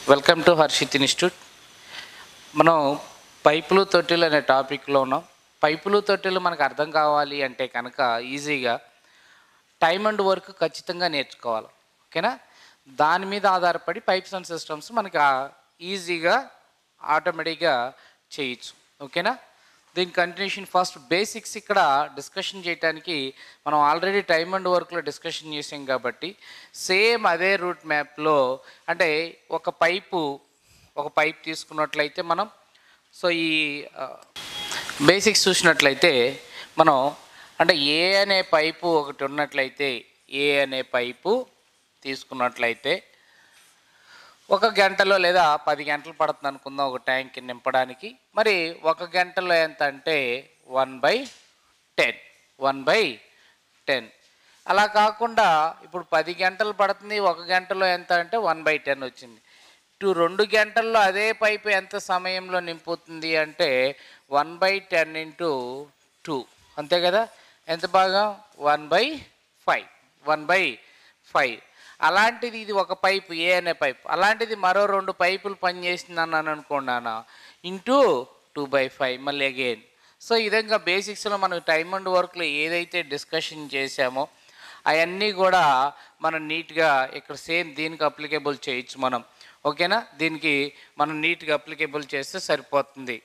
welcome to Harshit institute మనం పైపులు తొట్టెలు అనే టాపిక్లో ఉన్నాం పైపులు తొట్టెలు మనకు అర్థం కావాలి అంటే కనుక ఈజీగా టైం అండ్ వర్క్ ఖచ్చితంగా నేర్చుకోవాలి ఓకేనా దాని మీద ఆధారపడి పైప్స్ అండ్ సిస్టమ్స్ మనకి ఆ- ఈజీగా ఆటోమేటిక్గా చేయొచ్చు ఓకేనా దీని కంటిన్యూషన్ ఫస్ట్ బేసిక్స్ ఇక్కడ డిస్కషన్ చేయడానికి మనం ఆల్రెడీ టైం అండ్ వర్క్లో డిస్కషన్ చేసాం కాబట్టి సేమ్ అదే రూట్ మ్యాప్లో అంటే ఒక పైపు ఒక పైప్ తీసుకున్నట్లయితే మనం సో ఈ బేసిక్స్ చూసినట్లయితే మనం అంటే ఏ అనే పైపు ఒకటి ఉన్నట్లయితే ఏ అనే పైపు తీసుకున్నట్లయితే ఒక గంటలో లేదా పది గంటలు పడుతుంది అనుకుందాం ఒక ట్యాంక్ నింపడానికి మరి ఒక గంటలో ఎంత అంటే one by ten one by ten అలా కాకుండా ఇప్పుడు పది గంటలు పడుతుంది ఒక గంటలో ఎంత అంటే వన్ బై టెన్ వచ్చింది టు రెండు గంటల్లో అదే పైపు ఎంత సమయంలో నింపుతుంది అంటే one by ten into two అంతే కదా ఎంత భాగం one by five one by five అలాంటిది ఇది ఒక పైపు ఏ అనే పైపు అలాంటిది మరో రెండు పైపులు పనిచేసింది అన్నాను అనుకున్నాను ఇంటూ టూ బై ఫైవ్ మళ్ళీ అగైన్ సో ఈ విధంగా బేసిక్స్లో మనం టైమ్ అండ్ వర్క్లో ఏదైతే డిస్కషన్ చేశామో అవన్నీ కూడా మనం నీట్గా ఇక్కడ సేమ్ దీనికి అప్లికేబుల్ చేయొచ్చు మనం ఓకేనా దీనికి మనం నీట్గా అప్లికేబుల్ చేస్తే సరిపోతుంది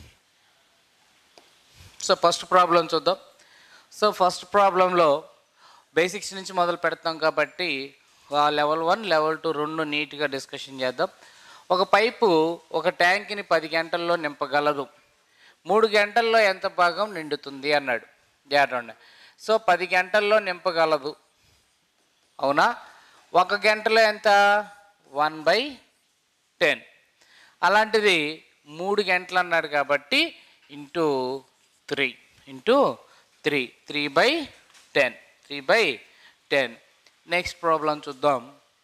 సో ఫస్ట్ ప్రాబ్లం చూద్దాం సో ఫస్ట్ ప్రాబ్లంలో బేసిక్స్ నుంచి మొదలు పెడతాం కాబట్టి లెవెల్ వన్ లెవెల్ టూ రెండు నీట్గా డిస్కషన్ చేద్దాం ఒక పైపు ఒక ట్యాంక్ని పది గంటల్లో నింపగలదు మూడు గంటల్లో ఎంత భాగం నిండుతుంది అన్నాడు జాగ్రత్త సో పది గంటల్లో నింపగలదు అవునా ఒక గంటలో ఎంత వన్ బై టెన్ అలాంటిది మూడు గంటలు అన్నాడు కాబట్టి into three into three three by ten three by ten next problem చూద్దాం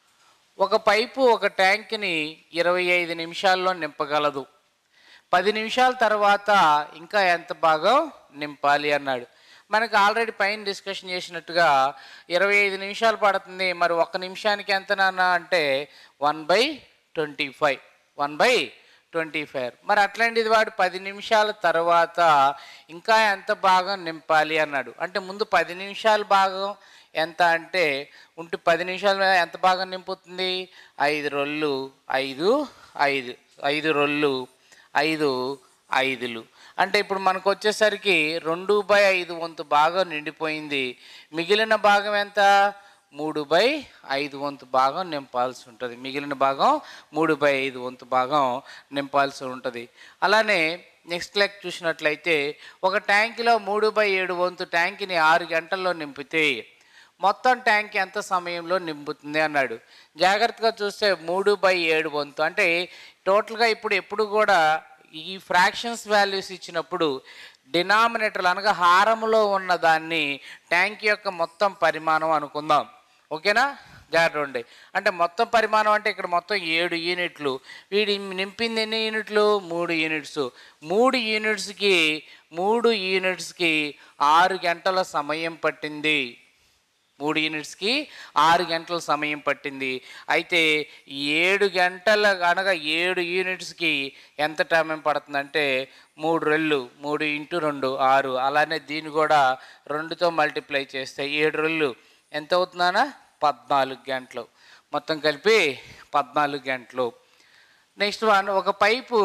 ఒక పైపు ఒక ట్యాంక్ని ఇరవై ఐదు నిమిషాల్లో నింపగలదు పది నిమిషాల తర్వాత ఇంకా ఎంత బాగా నింపాలి అన్నాడు మనకు ఆల్రెడీ పైన డిస్కషన్ చేసినట్టుగా ఇరవై ఐదు నిమిషాలు పడుతుంది మరి ఒక నిమిషానికి ఎంత నాన్న అంటే one by twenty five one by twenty five మరి అట్లాంటిది వాడు పది నిమిషాల తర్వాత ఇంకా ఎంత భాగం నింపాలి అన్నాడు అంటే ముందు పది నిమిషాల భాగం ఎంత అంటే ఉంటే పది నిమిషాలు ఎంత భాగం నింపుతుంది ఐదు రొల్లు ఐదు ఐదు ఐదు రొల్లు ఐదు ఐదులు అంటే ఇప్పుడు మనకు వచ్చేసరికి రెండు బై ఐదు వంతు భాగం నిండిపోయింది మిగిలిన భాగం ఎంత మూడు బై ఐదు వంతు భాగం నింపాల్సి ఉంటుంది మిగిలిన భాగం మూడు బై ఐదు వంతు భాగం నింపాల్సి ఉంటుంది అలానే నెక్స్ట్ లెక్ చూసినట్లయితే ఒక ట్యాంకులో మూడు బై ఏడు వంతు ట్యాంక్ని ఆరు గంటల్లో నింపితే మొత్తం ట్యాంక్ ఎంత సమయంలో నింపుతుంది అన్నాడు జాగ్రత్తగా చూస్తే మూడు బై ఏడు వంతు అంటే టోటల్గా ఇప్పుడు ఎప్పుడు కూడా ఈ ఫ్రాక్షన్స్ వాల్యూస్ ఇచ్చినప్పుడు డినామినేటర్లు అనగా హారములో ఉన్న దాన్ని ట్యాంక్ యొక్క మొత్తం పరిమాణం అనుకుందాం ఓకేనా జాగ్రత్త ఉండి అంటే మొత్తం పరిమాణం అంటే ఇక్కడ మొత్తం ఏడు యూనిట్లు వీడి నింపింది ఎన్ని యూనిట్లు మూడు యూనిట్స్ మూడు యూనిట్స్కి మూడు యూనిట్స్కి ఆరు గంటల సమయం పట్టింది మూడు యూనిట్స్కి ఆరు గంటల సమయం పట్టింది అయితే ఏడు గంటల అనగా ఏడు యూనిట్స్కి ఎంత టైం పడుతుందంటే మూడు రెళ్ళు మూడు ఇంటూ రెండు ఆరు అలానే దీన్ని కూడా రెండుతో మల్టిప్లై చేస్తే ఏడు రెళ్ళు ఎంత అవుతుందనా పద్నాలుగు గంటలు మొత్తం కలిపి పద్నాలుగు గంటలు నెక్స్ట్ వన్ ఒక పైపు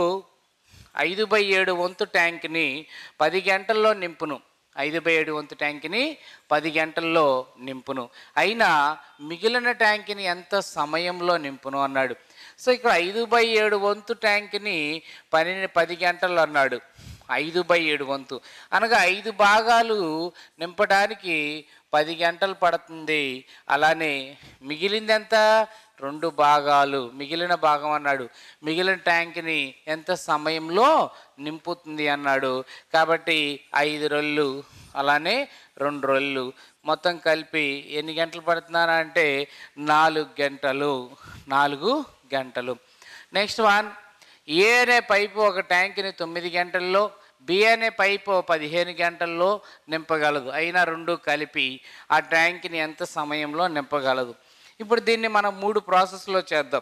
ఐదు బై ఏడు వంతు ట్యాంక్ని పది గంటల్లో నింపును ఐదు బై ఏడు వంతు ట్యాంక్ని పది గంటల్లో నింపును అయినా మిగిలిన ట్యాంక్ని ఎంత సమయంలో నింపును అన్నాడు సో ఇక్కడ ఐదు బై ఏడు వంతు ట్యాంక్ని పని పది గంటల్లో అన్నాడు ఐదు బై ఏడు వంతు అనగా ఐదు భాగాలు నింపడానికి పది గంటలు పడుతుంది అలానే మిగిలింది ఎంత రెండు భాగాలు మిగిలిన భాగం అన్నాడు మిగిలిన ట్యాంక్ని ఎంత సమయంలో నింపుతుంది అన్నాడు కాబట్టి ఐదు రొల్లు అలానే రెండు రొల్లు మొత్తం కలిపి ఎన్ని గంటలు పడుతున్నాను అంటే నాలుగు గంటలు నాలుగు గంటలు నెక్స్ట్ వన్ ఏ అనే పైపు ఒక ట్యాంక్ని తొమ్మిది గంటల్లో బి అనే పైపు పదిహేను గంటల్లో నింపగలదు అయినా రెండు కలిపి ఆ ట్యాంక్ని ఎంత సమయంలో నింపగలదు ఇప్పుడు దీన్ని మనం మూడు ప్రాసెస్లో చేద్దాం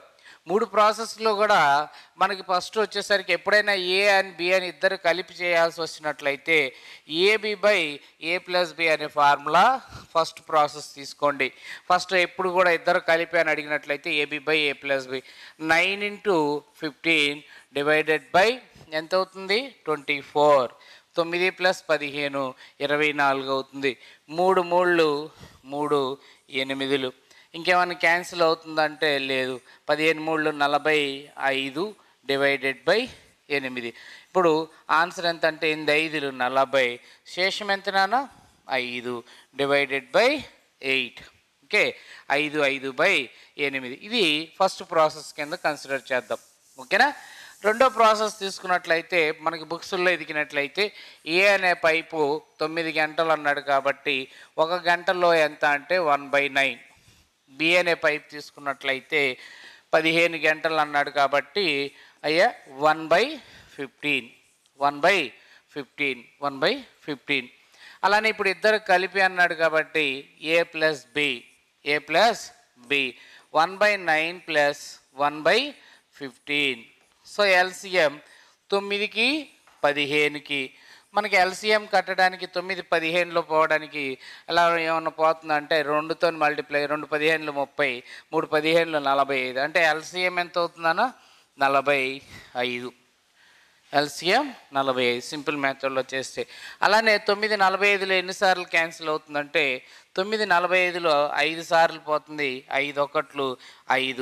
మూడు ప్రాసెస్లో కూడా మనకి ఫస్ట్ వచ్చేసరికి ఎప్పుడైనా ఏ అండ్ బి అని ఇద్దరు కలిపి చేయాల్సి వచ్చినట్లయితే AB by A plus B అనే ఫార్ములా ఫస్ట్ ప్రాసెస్ తీసుకోండి ఫస్ట్ ఎప్పుడు కూడా ఇద్దరు కలిపి అని అడిగినట్లయితే AB by A plus B nine into fifteen divided by ఎంత అవుతుంది ట్వంటీ ఫోర్ తొమ్మిది ప్లస్ పదిహేను ఇరవై నాలుగు అవుతుంది మూడు మూళ్ళు మూడు ఎనిమిదిలు ఇంకేమైనా క్యాన్సిల్ అవుతుందంటే లేదు పదిహేను మూళ్ళు నలభై ఐదు డివైడెడ్ బై ఎనిమిది ఇప్పుడు ఆన్సర్ ఎంత అంటే ఎనిమిది ఐదులు నలభై శేషం ఎంత నాన్న ఐదు డివైడెడ్ బై ఎయిట్ ఓకే ఐదు ఐదు బై ఎనిమిది ఇది ఫస్ట్ ప్రాసెస్ కింద కన్సిడర్ చేద్దాం ఓకేనా రెండో ప్రాసెస్ తీసుకున్నట్లయితే మనకి బుక్స్లో ఎదిగినట్లయితే ఏ అనే పైపు తొమ్మిది గంటలు అన్నాడు కాబట్టి ఒక గంటలో ఎంత అంటే వన్ బై నైన్ బి అనే పైప్ తీసుకున్నట్లయితే పదిహేను గంటలు అన్నాడు కాబట్టి అయ్యా one by fifteen one by fifteen one by fifteen అలానే ఇప్పుడు ఇద్దరు కలిపి అన్నాడు కాబట్టి A plus B A plus B one by nine plus one by fifteen so LCM తొమ్మిదికి పదిహేనుకి మనకి ఎల్సిఎం కట్టడానికి తొమ్మిది పదిహేనులో పోవడానికి ఎలా ఏమన్నా పోతుందంటే రెండుతో మల్టిప్లై రెండు పదిహేనులు ముప్పై మూడు పదిహేనులు నలభై ఐదు అంటే ఎల్సిఎం ఎంత అవుతుందన్న నలభై ఐదు ఎల్సిఎం నలభై ఐదు సింపుల్ మెథడ్లో చేస్తే అలానే తొమ్మిది నలభై ఐదులో ఎన్నిసార్లు క్యాన్సిల్ అవుతుందంటే తొమ్మిది నలభై ఐదులో ఐదు సార్లు పోతుంది ఐదు ఒకట్లు ఐదు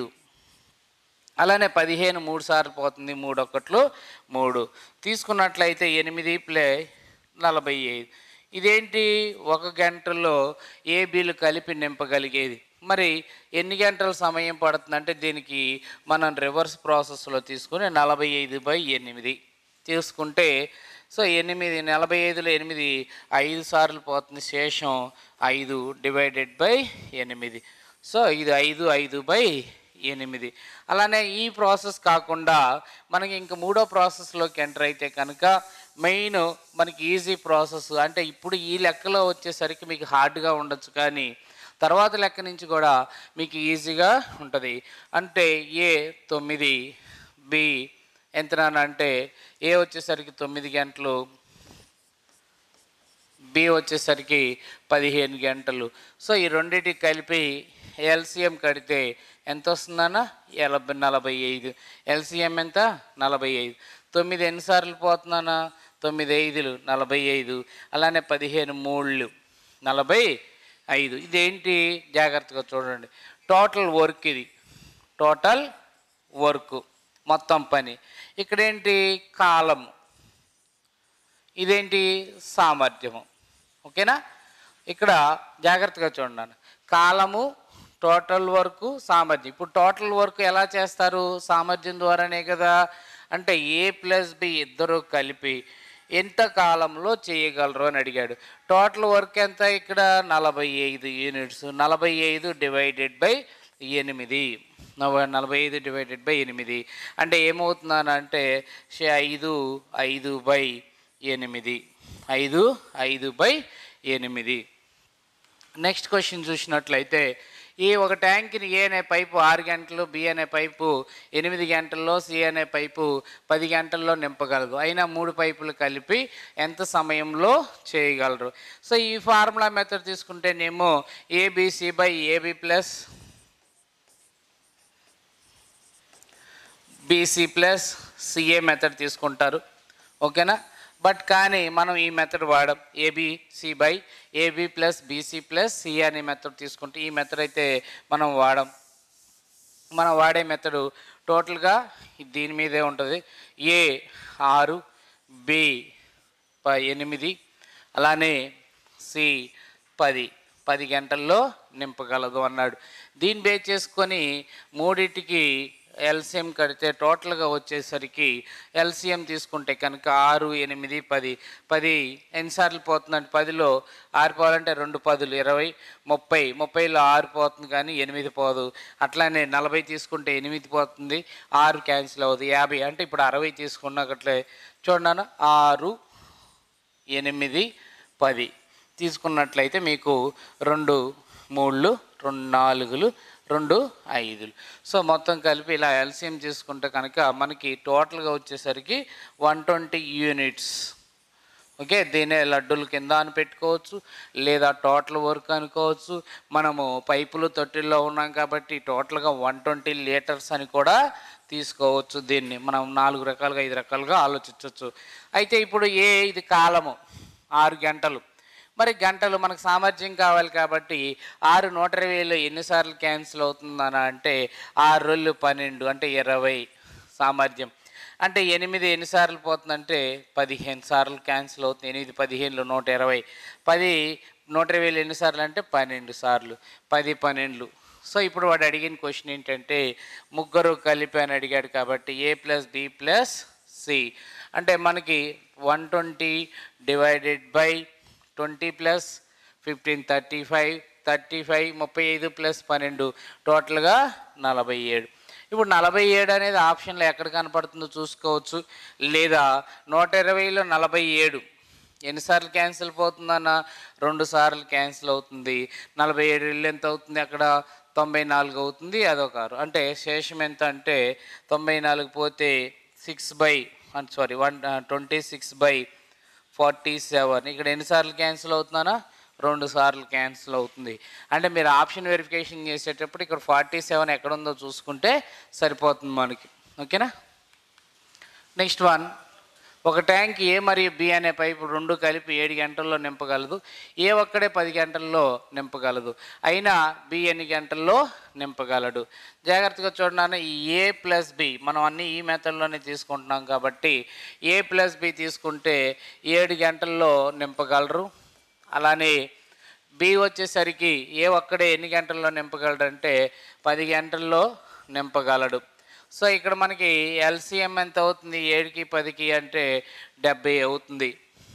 అలానే పదిహేను మూడు సార్లు పోతుంది మూడు ఒకట్లు మూడు తీసుకున్నట్లయితే ఎనిమిది ప్లే నలభై ఐదు ఇదేంటి ఒక గంటలో ఏ బిల్లు కలిపి నింపగలిగేది మరి ఎన్ని గంటల సమయం పడుతుందంటే దీనికి మనం రివర్స్ ప్రాసెస్లో తీసుకుని నలభై ఐదు బై ఎనిమిది తీసుకుంటే సో ఎనిమిది నలభై ఐదులో ఎనిమిది ఐదు సార్లు పోతుంది శేషం ఐదు డివైడెడ్ బై ఎనిమిది సో ఇది ఐదు ఐదు బై ఎనిమిది అలానే ఈ ప్రాసెస్ కాకుండా మనకి ఇంక మూడో ప్రాసెస్లోకి ఎంటర్ అయితే కనుక మెయిన్ మనకి ఈజీ ప్రాసెస్ అంటే ఇప్పుడు ఈ లెక్కలో వచ్చేసరికి మీకు హార్డ్గా ఉండొచ్చు కానీ తర్వాత లెక్క నుంచి కూడా మీకు ఈజీగా ఉంటుంది అంటే ఏ తొమ్మిది బి ఎంత అంటే ఏ వచ్చేసరికి తొమ్మిది గంటలు బి వచ్చేసరికి పదిహేను గంటలు సో ఈ రెండింటికి కలిపి ఎల్సిఎం కడితే ఎంత వస్తుందన్న ఎనభై నలభై ఐదు ఎల్సిఎం ఎంత నలభై ఐదు తొమ్మిది ఎన్నిసార్లు పోతున్నానా తొమ్మిది ఐదులు నలభై ఐదు అలానే పదిహేను మూళ్ళు నలభై ఐదు ఇదేంటి జాగ్రత్తగా చూడండి టోటల్ వర్క్ ఇది టోటల్ వర్క్ మొత్తం పని ఇక్కడేంటి కాలం ఇదేంటి సామర్థ్యము ఓకేనా ఇక్కడ జాగ్రత్తగా చూడండి కాలము టోటల్ వర్క్ సామర్థ్యం ఇప్పుడు టోటల్ వర్క్ ఎలా చేస్తారు సామర్థ్యం ద్వారానే కదా అంటే ఏ ప్లస్ బి ఇద్దరు కలిపి ఎంత కాలంలో చేయగలరు అని అడిగాడు టోటల్ వర్క్ ఎంత ఇక్కడ నలభై ఐదు యూనిట్స్ నలభై ఐదు డివైడెడ్ బై ఎనిమిది నవ- నలభై ఐదు డివైడెడ్ బై ఎనిమిది అంటే ఏమవుతుందనంటే షే ఐదు ఐదు బై ఎనిమిది ఐదు ఐదు బై ఎనిమిది నెక్స్ట్ క్వశ్చన్ చూసినట్లయితే ఈ ఒక ట్యాంక్ని ఏ అనే పైపు ఆరు గంటలు బి అనే పైపు ఎనిమిది గంటల్లో సి అనే పైపు పది గంటల్లో నింపగలదు అయినా మూడు పైపులు కలిపి ఎంత సమయంలో చేయగలరు సో ఈ ఫార్ములా మెథడ్ తీసుకుంటేనేమో ABC by AB plus BC plus CA method తీసుకుంటారు ఓకేనా బట్ కానీ మనం ఈ మెథడ్ వాడం ABC by AB plus BC plus CA అనే మెథడ్ తీసుకుంటే ఈ మెథడ్ అయితే మనం వాడం మనం వాడే మెథడు టోటల్గా దీని మీదే ఉంటుంది ఏ ఆరు బి ప ఎనిమిది అలానే సి పది పది గంటల్లో నింపగలదు అన్నాడు దీన్ని బేస్ చేసుకొని మూడింటికి ఎల్సిఎం కడితే టోటల్గా వచ్చేసరికి ఎల్సిఎం తీసుకుంటే కనుక ఆరు ఎనిమిది పది పది ఎన్నిసార్లు పోతుందంటే పదిలో ఆరు పోవాలంటే రెండు పదులు ఇరవై ముప్పై ముప్పైలో ఆరు పోతుంది కానీ ఎనిమిది పోదు అట్లానే నలభై తీసుకుంటే ఎనిమిది పోతుంది ఆరు క్యాన్సిల్ అవుతుంది యాభై అంటే ఇప్పుడు అరవై తీసుకున్నట్లే చూడన్నాను ఆరు ఎనిమిది పది తీసుకున్నట్లయితే మీకు రెండు మూళ్ళు రెండు నాలుగులు రెండు ఐదులు సో మొత్తం కలిపి ఇలా ఎల్సిఎం తీసుకుంటే కనుక మనకి టోటల్గా వచ్చేసరికి వన్ ట్వంటీ యూనిట్స్ ఓకే దీనే లడ్డూల కింద అని పెట్టుకోవచ్చు లేదా టోటల్ వర్క్ అనుకోవచ్చు మనము పైపులు తొట్టిల్లో ఉన్నాం కాబట్టి టోటల్గా వన్ ట్వంటీ లీటర్స్ అని కూడా తీసుకోవచ్చు దీన్ని మనం నాలుగు రకాలుగా ఐదు రకాలుగా ఆలోచించవచ్చు అయితే ఇప్పుడు ఏ ఇది కాలము ఆరు గంటలు మరి గంటలు మనకు సామర్థ్యం కావాలి కాబట్టి ఆరు నూట ఇరవైలో ఎన్నిసార్లు క్యాన్సిల్ అవుతుందని అంటే ఆరు రోజులు పన్నెండు అంటే ఇరవై సామర్థ్యం అంటే ఎనిమిది ఎన్నిసార్లు పోతుందంటే పదిహేను సార్లు క్యాన్సిల్ అవుతుంది ఎనిమిది పదిహేనులు నూట ఇరవై పది నూట ఇరవైలు ఎన్నిసార్లు అంటే పన్నెండు సార్లు పది పన్నెండులు సో ఇప్పుడు వాడు అడిగిన క్వశ్చన్ ఏంటంటే ముగ్గురు కలిపి అని అడిగాడు కాబట్టి A plus B plus C అంటే మనకి one twenty divided by twenty plus fifteen thirty five thirty five ముప్పై ఐదు ప్లస్ పన్నెండు టోటల్గా నలభై ఏడు ఇప్పుడు నలభై ఏడు అనేది ఆప్షన్లో ఎక్కడ కనపడుతుందో చూసుకోవచ్చు లేదా నూట ఇరవైలో నలభై ఏడు ఎన్నిసార్లు క్యాన్సిల్ పోతుందన్న రెండు సార్లు క్యాన్సిల్ అవుతుంది నలభై ఏడు ఇల్లు ఎంత అవుతుంది అక్కడ తొంభై నాలుగు అవుతుంది అదొక ఆరు అంటే శేషం ఎంత అంటే తొంభై నాలుగు పోతే six by sorry one twenty six by forty seven ఇక్కడ ఎన్నిసార్లు క్యాన్సిల్ అవుతున్నానా రెండు సార్లు క్యాన్సిల్ అవుతుంది అంటే మీరు ఆప్షన్ వెరిఫికేషన్ చేసేటప్పుడు ఇక్కడ ఫార్టీ సెవెన్ ఎక్కడ ఉందో చూసుకుంటే సరిపోతుంది మనకి ఓకేనా నెక్స్ట్ వన్ ఒక ట్యాంక్ ఏ మరియు బి అనే పైపు రెండు కలిపి ఏడు గంటల్లో నింపగలదు ఏ ఒక్కడే పది గంటల్లో నింపగలదు అయినా బి ఎన్ని గంటల్లో నింపగలడు జాగ్రత్తగా చూడండి ఈ ఏ ప్లస్ బి మనం అన్ని ఈ మెథడ్లోనే తీసుకుంటున్నాం కాబట్టి ఏ ప్లస్ బి తీసుకుంటే ఏడు గంటల్లో నింపగలరు అలానే బి వచ్చేసరికి ఏ ఒక్కడే ఎన్ని గంటల్లో నింపగలడంటే పది గంటల్లో నింపగలడు సో ఇక్కడ మనకి ఎల్సిఎం ఎంత అవుతుంది ఏడుకి పదికి అంటే డెబ్బై అవుతుంది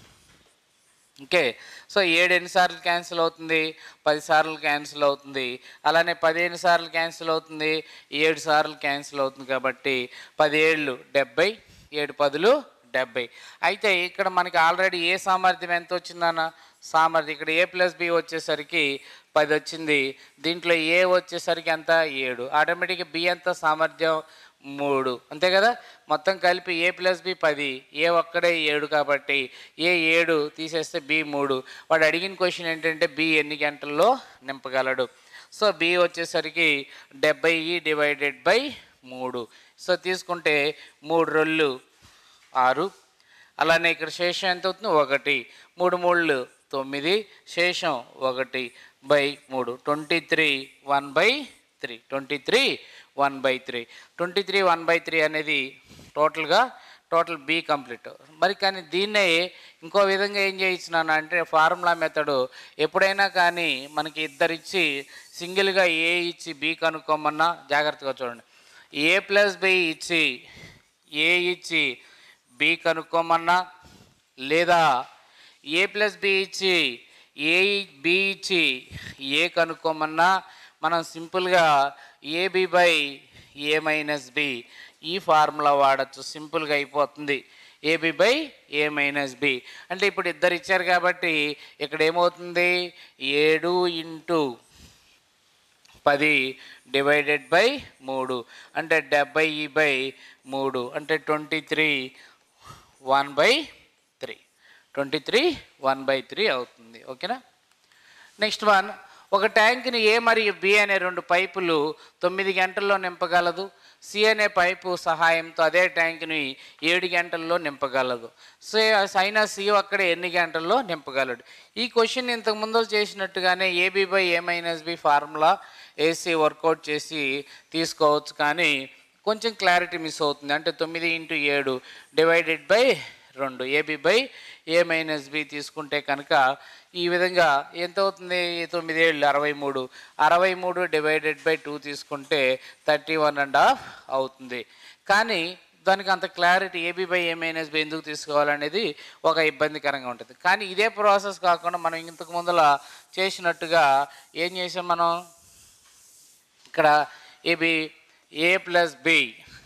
ఓకే సో ఏడు ఎన్నిసార్లు క్యాన్సిల్ అవుతుంది పది సార్లు క్యాన్సిల్ అవుతుంది అలానే పదిహేను సార్లు క్యాన్సిల్ అవుతుంది ఏడు సార్లు క్యాన్సిల్ అవుతుంది కాబట్టి పదిహేళ్ళు డెబ్బై ఏడు పదులు డెబ్బై అయితే ఇక్కడ మనకి ఆల్రెడీ ఏ సామర్థ్యం ఎంత వచ్చిందన్న సామర్థ్యం ఇక్కడ ఏ ప్లస్ బి వచ్చేసరికి పది వచ్చింది దీంట్లో ఏ వచ్చేసరికి ఎంత ఏడు ఆటోమేటిక్గా బి ఎంత సామర్థ్యం మూడు అంతే కదా మొత్తం కలిపి ఏ ప్లస్ బి పది ఏ ఒక్కడే ఏడు కాబట్టి ఏ ఏడు తీసేస్తే బి మూడు వాడు అడిగిన క్వశ్చన్ ఏంటంటే బి ఎన్ని గంటల్లో నింపగలడు సో బి వచ్చేసరికి డెబ్బై డివైడెడ్ బై మూడు సో తీసుకుంటే మూడు రొల్లు ఆరు అలానే ఇక్కడ శేషం ఎంత అవుతుంది ఒకటి మూడు మూడు తొమ్మిది శేషం ఒకటి బై మూడు twenty three one by three twenty three one by three twenty three one by three అనేది టోటల్గా టోటల్ బి కంప్లీట్ మరి కానీ దీన్నే ఇంకో విధంగా ఏం చేయించినాను అంటే ఫార్ములా మెథడు ఎప్పుడైనా కానీ మనకి ఇద్దరు ఇచ్చి సింగిల్గా ఏ ఇచ్చి బి కనుక్కోమన్నా జాగ్రత్తగా చూడండి ఏ ప్లస్ బి ఇచ్చి ఏ ఇచ్చి బి కనుక్కోమన్నా లేదా ఏ ప్లస్ బి ఇచ్చి ఏ బి ఇచ్చి ఏ కనుక్కోమన్నా మనం సింపుల్గా AB by A minus B ఈ ఫార్ములా వాడచ్చు సింపుల్గా అయిపోతుంది AB by A minus B అంటే ఇప్పుడు ఇద్దరు ఇచ్చారు కాబట్టి ఇక్కడ ఏమవుతుంది ఏడు ఇంటూ పది డివైడెడ్ బై మూడు అంటే డెబ్బై బై మూడు అంటే twenty three one by three twenty three one by three అవుతుంది ఓకేనా నెక్స్ట్ వన్ ఒక ట్యాంక్ని ఏ మరియు బి అనే రెండు పైపులు తొమ్మిది గంటల్లో నింపగలదు సి అనే పైపు సహాయంతో అదే ట్యాంక్ని ఏడు గంటల్లో నింపగలదు సో అయినా సి అక్కడ ఎన్ని గంటల్లో నింపగలడు ఈ క్వశ్చన్ ఇంతకు ముందు చేసినట్టుగానే AB by A minus B formula వేసి వర్కౌట్ చేసి తీసుకోవచ్చు కానీ కొంచెం క్లారిటీ మిస్ అవుతుంది అంటే తొమ్మిది ఇంటూ ఏడు డివైడెడ్ బై రెండు AB by A minus B తీసుకుంటే కనుక ఈ విధంగా ఎంత అవుతుంది తొమ్మిది ఏళ్ళు అరవై మూడు అరవై మూడు డివైడెడ్ బై టూ తీసుకుంటే థర్టీ వన్ అండ్ హాఫ్ అవుతుంది కానీ దానికి అంత clarity AB by A minus B ఎందుకు తీసుకోవాలనేది ఒక ఇబ్బందికరంగా ఉంటుంది కానీ ఇదే ప్రాసెస్ కాకుండా మనం ఇంతకు ముందర చేసినట్టుగా ఏం చేసాం మనం ఇక్కడ ఏబి ఏ ప్లస్ బి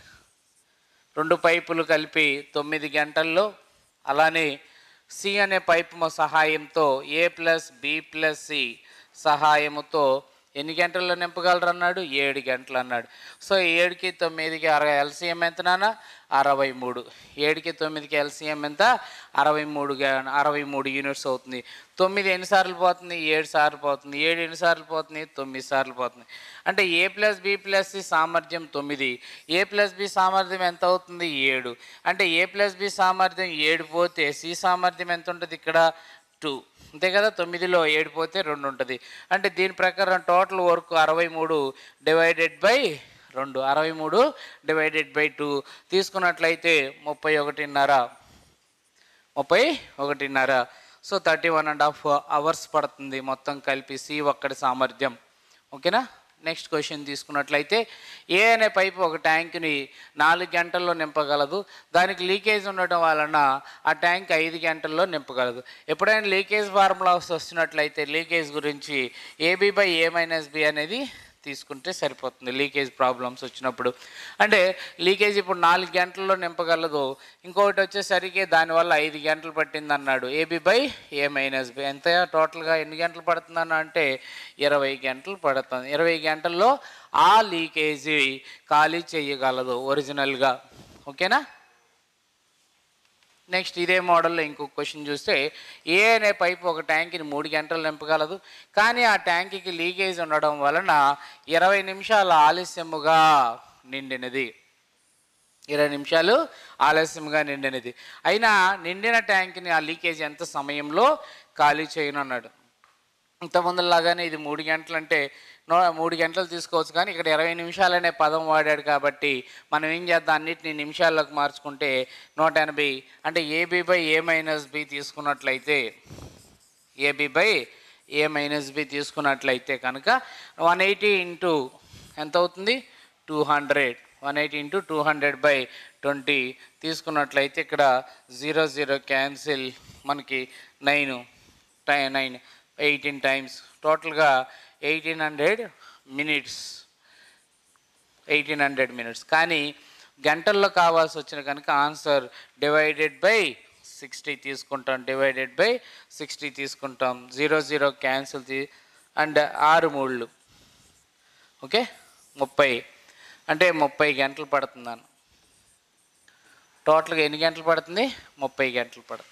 రెండు పైపులు కలిపి తొమ్మిది గంటల్లో అలానే సి అనే పైపు సహాయంతో A plus B plus C సహాయముతో ఎన్ని గంటల్లో నింపగలరు అన్నాడు ఏడు గంటలు అన్నాడు సో ఏడుకి తొమ్మిదికి అరవై ఎల్సీఎం ఎంత నాన్న అరవై మూడు ఏడుకి తొమ్మిదికి ఎల్సీఎం ఎంత అరవై మూడు గా- అరవై మూడు యూనిట్స్ అవుతుంది తొమ్మిది ఎన్నిసార్లు పోతుంది ఏడు సార్లు పోతుంది ఏడు ఎన్నిసార్లు పోతుంది తొమ్మిది సార్లు పోతుంది అంటే A plus B plus C సామర్థ్యం తొమ్మిది ఏ ప్లస్ బి సామర్థ్యం ఎంత అవుతుంది ఏడు అంటే ఏ ప్లస్ బి సామర్థ్యం ఏడు పోతే సి సామర్థ్యం ఎంత ఉంటుంది ఇక్కడ టూ అంతే కదా తొమ్మిదిలో ఏడు పోతే రెండు ఉంటుంది అంటే దీని ప్రకారం టోటల్ వర్క్ అరవై మూడు డివైడెడ్ బై రెండు అరవై మూడు డివైడెడ్ బై టూ తీసుకున్నట్లయితే ముప్పై ఒకటిన్నర ముప్పై ఒకటిన్నర so thirty one and half hours పడుతుంది మొత్తం కలిపి సి ఒక్కడి సామర్థ్యం ఓకేనా నెక్స్ట్ క్వశ్చన్ తీసుకున్నట్లయితే ఏ అనే పైపు ఒక ట్యాంక్ని నాలుగు గంటల్లో నింపగలదు దానికి లీకేజ్ ఉండటం వలన ఆ ట్యాంక్ ఐదు గంటల్లో నింపగలదు ఎప్పుడైనా లీకేజ్ ఫార్ములాస్ వస్తున్నట్లయితే లీకేజ్ గురించి AB by A minus B అనేది తీసుకుంటే సరిపోతుంది లీకేజ్ ప్రాబ్లమ్స్ వచ్చినప్పుడు అంటే లీకేజ్ ఇప్పుడు నాలుగు గంటల్లో నింపగలదు ఇంకొకటి వచ్చేసరికి దానివల్ల ఐదు గంటలు పట్టింది అన్నాడు AB by A minus B ఎంత టోటల్గా ఎన్ని గంటలు పడుతుందన్న అంటే ఇరవై గంటలు పడుతుంది ఇరవై గంటల్లో ఆ లీకేజీ ఖాళీ చేయగలదు ఒరిజినల్గా ఓకేనా నెక్స్ట్ ఇదే మోడల్లో ఇంకొక క్వశ్చన్ చూస్తే ఏ అనే పైపు ఒక ట్యాంక్ని మూడు గంటలు నింపగలదు కానీ ఆ ట్యాంక్కి లీకేజ్ ఉండడం వలన ఇరవై నిమిషాల ఆలస్యముగా నిండినది ఇరవై నిమిషాలు ఆలస్యంగా నిండినది అయినా నిండిన ట్యాంక్ని ఆ లీకేజ్ ఎంత సమయంలో ఖాళీ చేయనన్నాడు ఇంతకుముందులాగానే ఇది మూడు గంటలు అంటే నో మూడు గంటలు తీసుకోవచ్చు కానీ ఇక్కడ ఇరవై నిమిషాలు అనే పదం వాడాడు కాబట్టి మనం ఏం చేద్దాం అన్నిటిని నిమిషాల్లోకి మార్చుకుంటే నూట ఎనభై అంటే AB by A minus B తీసుకున్నట్లయితే AB by A minus B తీసుకున్నట్లయితే కనుక వన్ ఎయిటీ ఇంటూ ఎంత అవుతుంది two hundred one eighty into two hundred by twenty తీసుకున్నట్లయితే ఇక్కడ జీరో జీరో క్యాన్సిల్ మనకి నైన్ టై నైన్ ఎయిటీన్ టైమ్స్ టోటల్గా eighteen hundred minutes eighteen hundred minutes కానీ గంటల్లో కావాల్సి వచ్చిన కనుక ఆన్సర్ డివైడెడ్ బై సిక్స్టీ తీసుకుంటాం డివైడెడ్ బై సిక్స్టీ తీసుకుంటాం జీరో జీరో క్యాన్సిల్ తీ అండ్ ఆరు మూళ్ళు ఓకే ముప్పై అంటే ముప్పై గంటలు పడుతుందని టోటల్గా ఎన్ని గంటలు పడుతుంది ముప్పై గంటలు పడుతుంది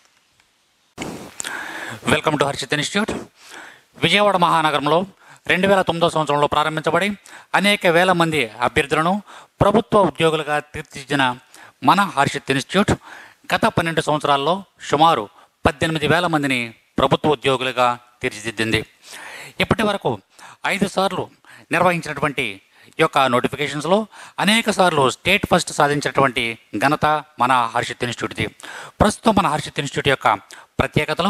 welcome to Harshit institute Vijayawada మహానగరంలో రెండు వేల తొమ్మిదో సంవత్సరంలో ప్రారంభించబడి అనేక వేల మంది అభ్యర్థులను ప్రభుత్వ ఉద్యోగులుగా తీర్చిదిద్దిన మన హర్షిత్ ఇన్స్టిట్యూట్ గత పన్నెండు సంవత్సరాల్లో సుమారు పద్దెనిమిది వేల మందిని ప్రభుత్వ ఉద్యోగులుగా తీర్చిదిద్దింది ఇప్పటి వరకు ఐదు సార్లు నిర్వహించినటువంటి ఈ యొక్క నోటిఫికేషన్స్లో అనేక సార్లు స్టేట్ ఫస్ట్ సాధించినటువంటి ఘనత మన హర్షిత్ ఇన్స్టిట్యూట్ది ప్రస్తుతం మన హర్షిత్ ఇన్స్టిట్యూట్ యొక్క ప్రత్యేకతలు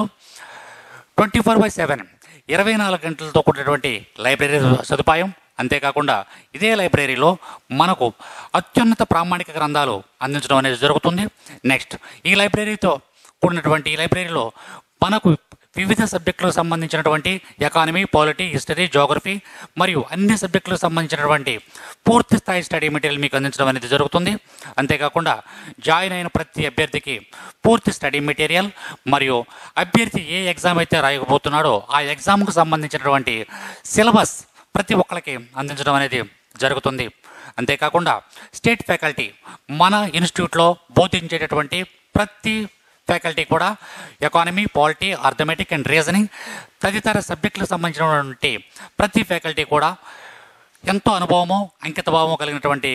ట్వంటీ ఫోర్ బై సెవెన్ ఇరవై నాలుగు గంటలతో కూడినటువంటి లైబ్రరీ సదుపాయం అంతేకాకుండా ఇదే లైబ్రరీలో మనకు అత్యున్నత ప్రామాణిక గ్రంథాలు అందించడం అనేది జరుగుతుంది నెక్స్ట్ ఈ లైబ్రరీతో కూడినటువంటి ఈ లైబ్రరీలో మనకు వివిధ సబ్జెక్టులకు సంబంధించినటువంటి ఎకానమీ పాలిటీ హిస్టరీ జోగ్రఫీ మరియు అన్ని సబ్జెక్టులకు సంబంధించినటువంటి పూర్తి స్థాయి స్టడీ మెటీరియల్ మీకు అందించడం అనేది జరుగుతుంది అంతేకాకుండా జాయిన్ అయిన ప్రతి అభ్యర్థికి పూర్తి స్టడీ మెటీరియల్ మరియు అభ్యర్థి ఏ ఎగ్జామ్ అయితే రాయకపోతున్నాడో ఆ ఎగ్జామ్కు సంబంధించినటువంటి సిలబస్ ప్రతి ఒక్కరికి అందించడం అనేది జరుగుతుంది అంతేకాకుండా స్టేట్ ఫ్యాకల్టీ మన ఇన్స్టిట్యూట్లో బోధించేటటువంటి ప్రతి ఫ్యాకల్టీ కూడా economy polity arithmetic and reasoning తదితర సబ్జెక్టులకు సంబంధించినటువంటి ప్రతి ఫ్యాకల్టీ కూడా ఎంతో అనుభవము అంకితభావము కలిగినటువంటి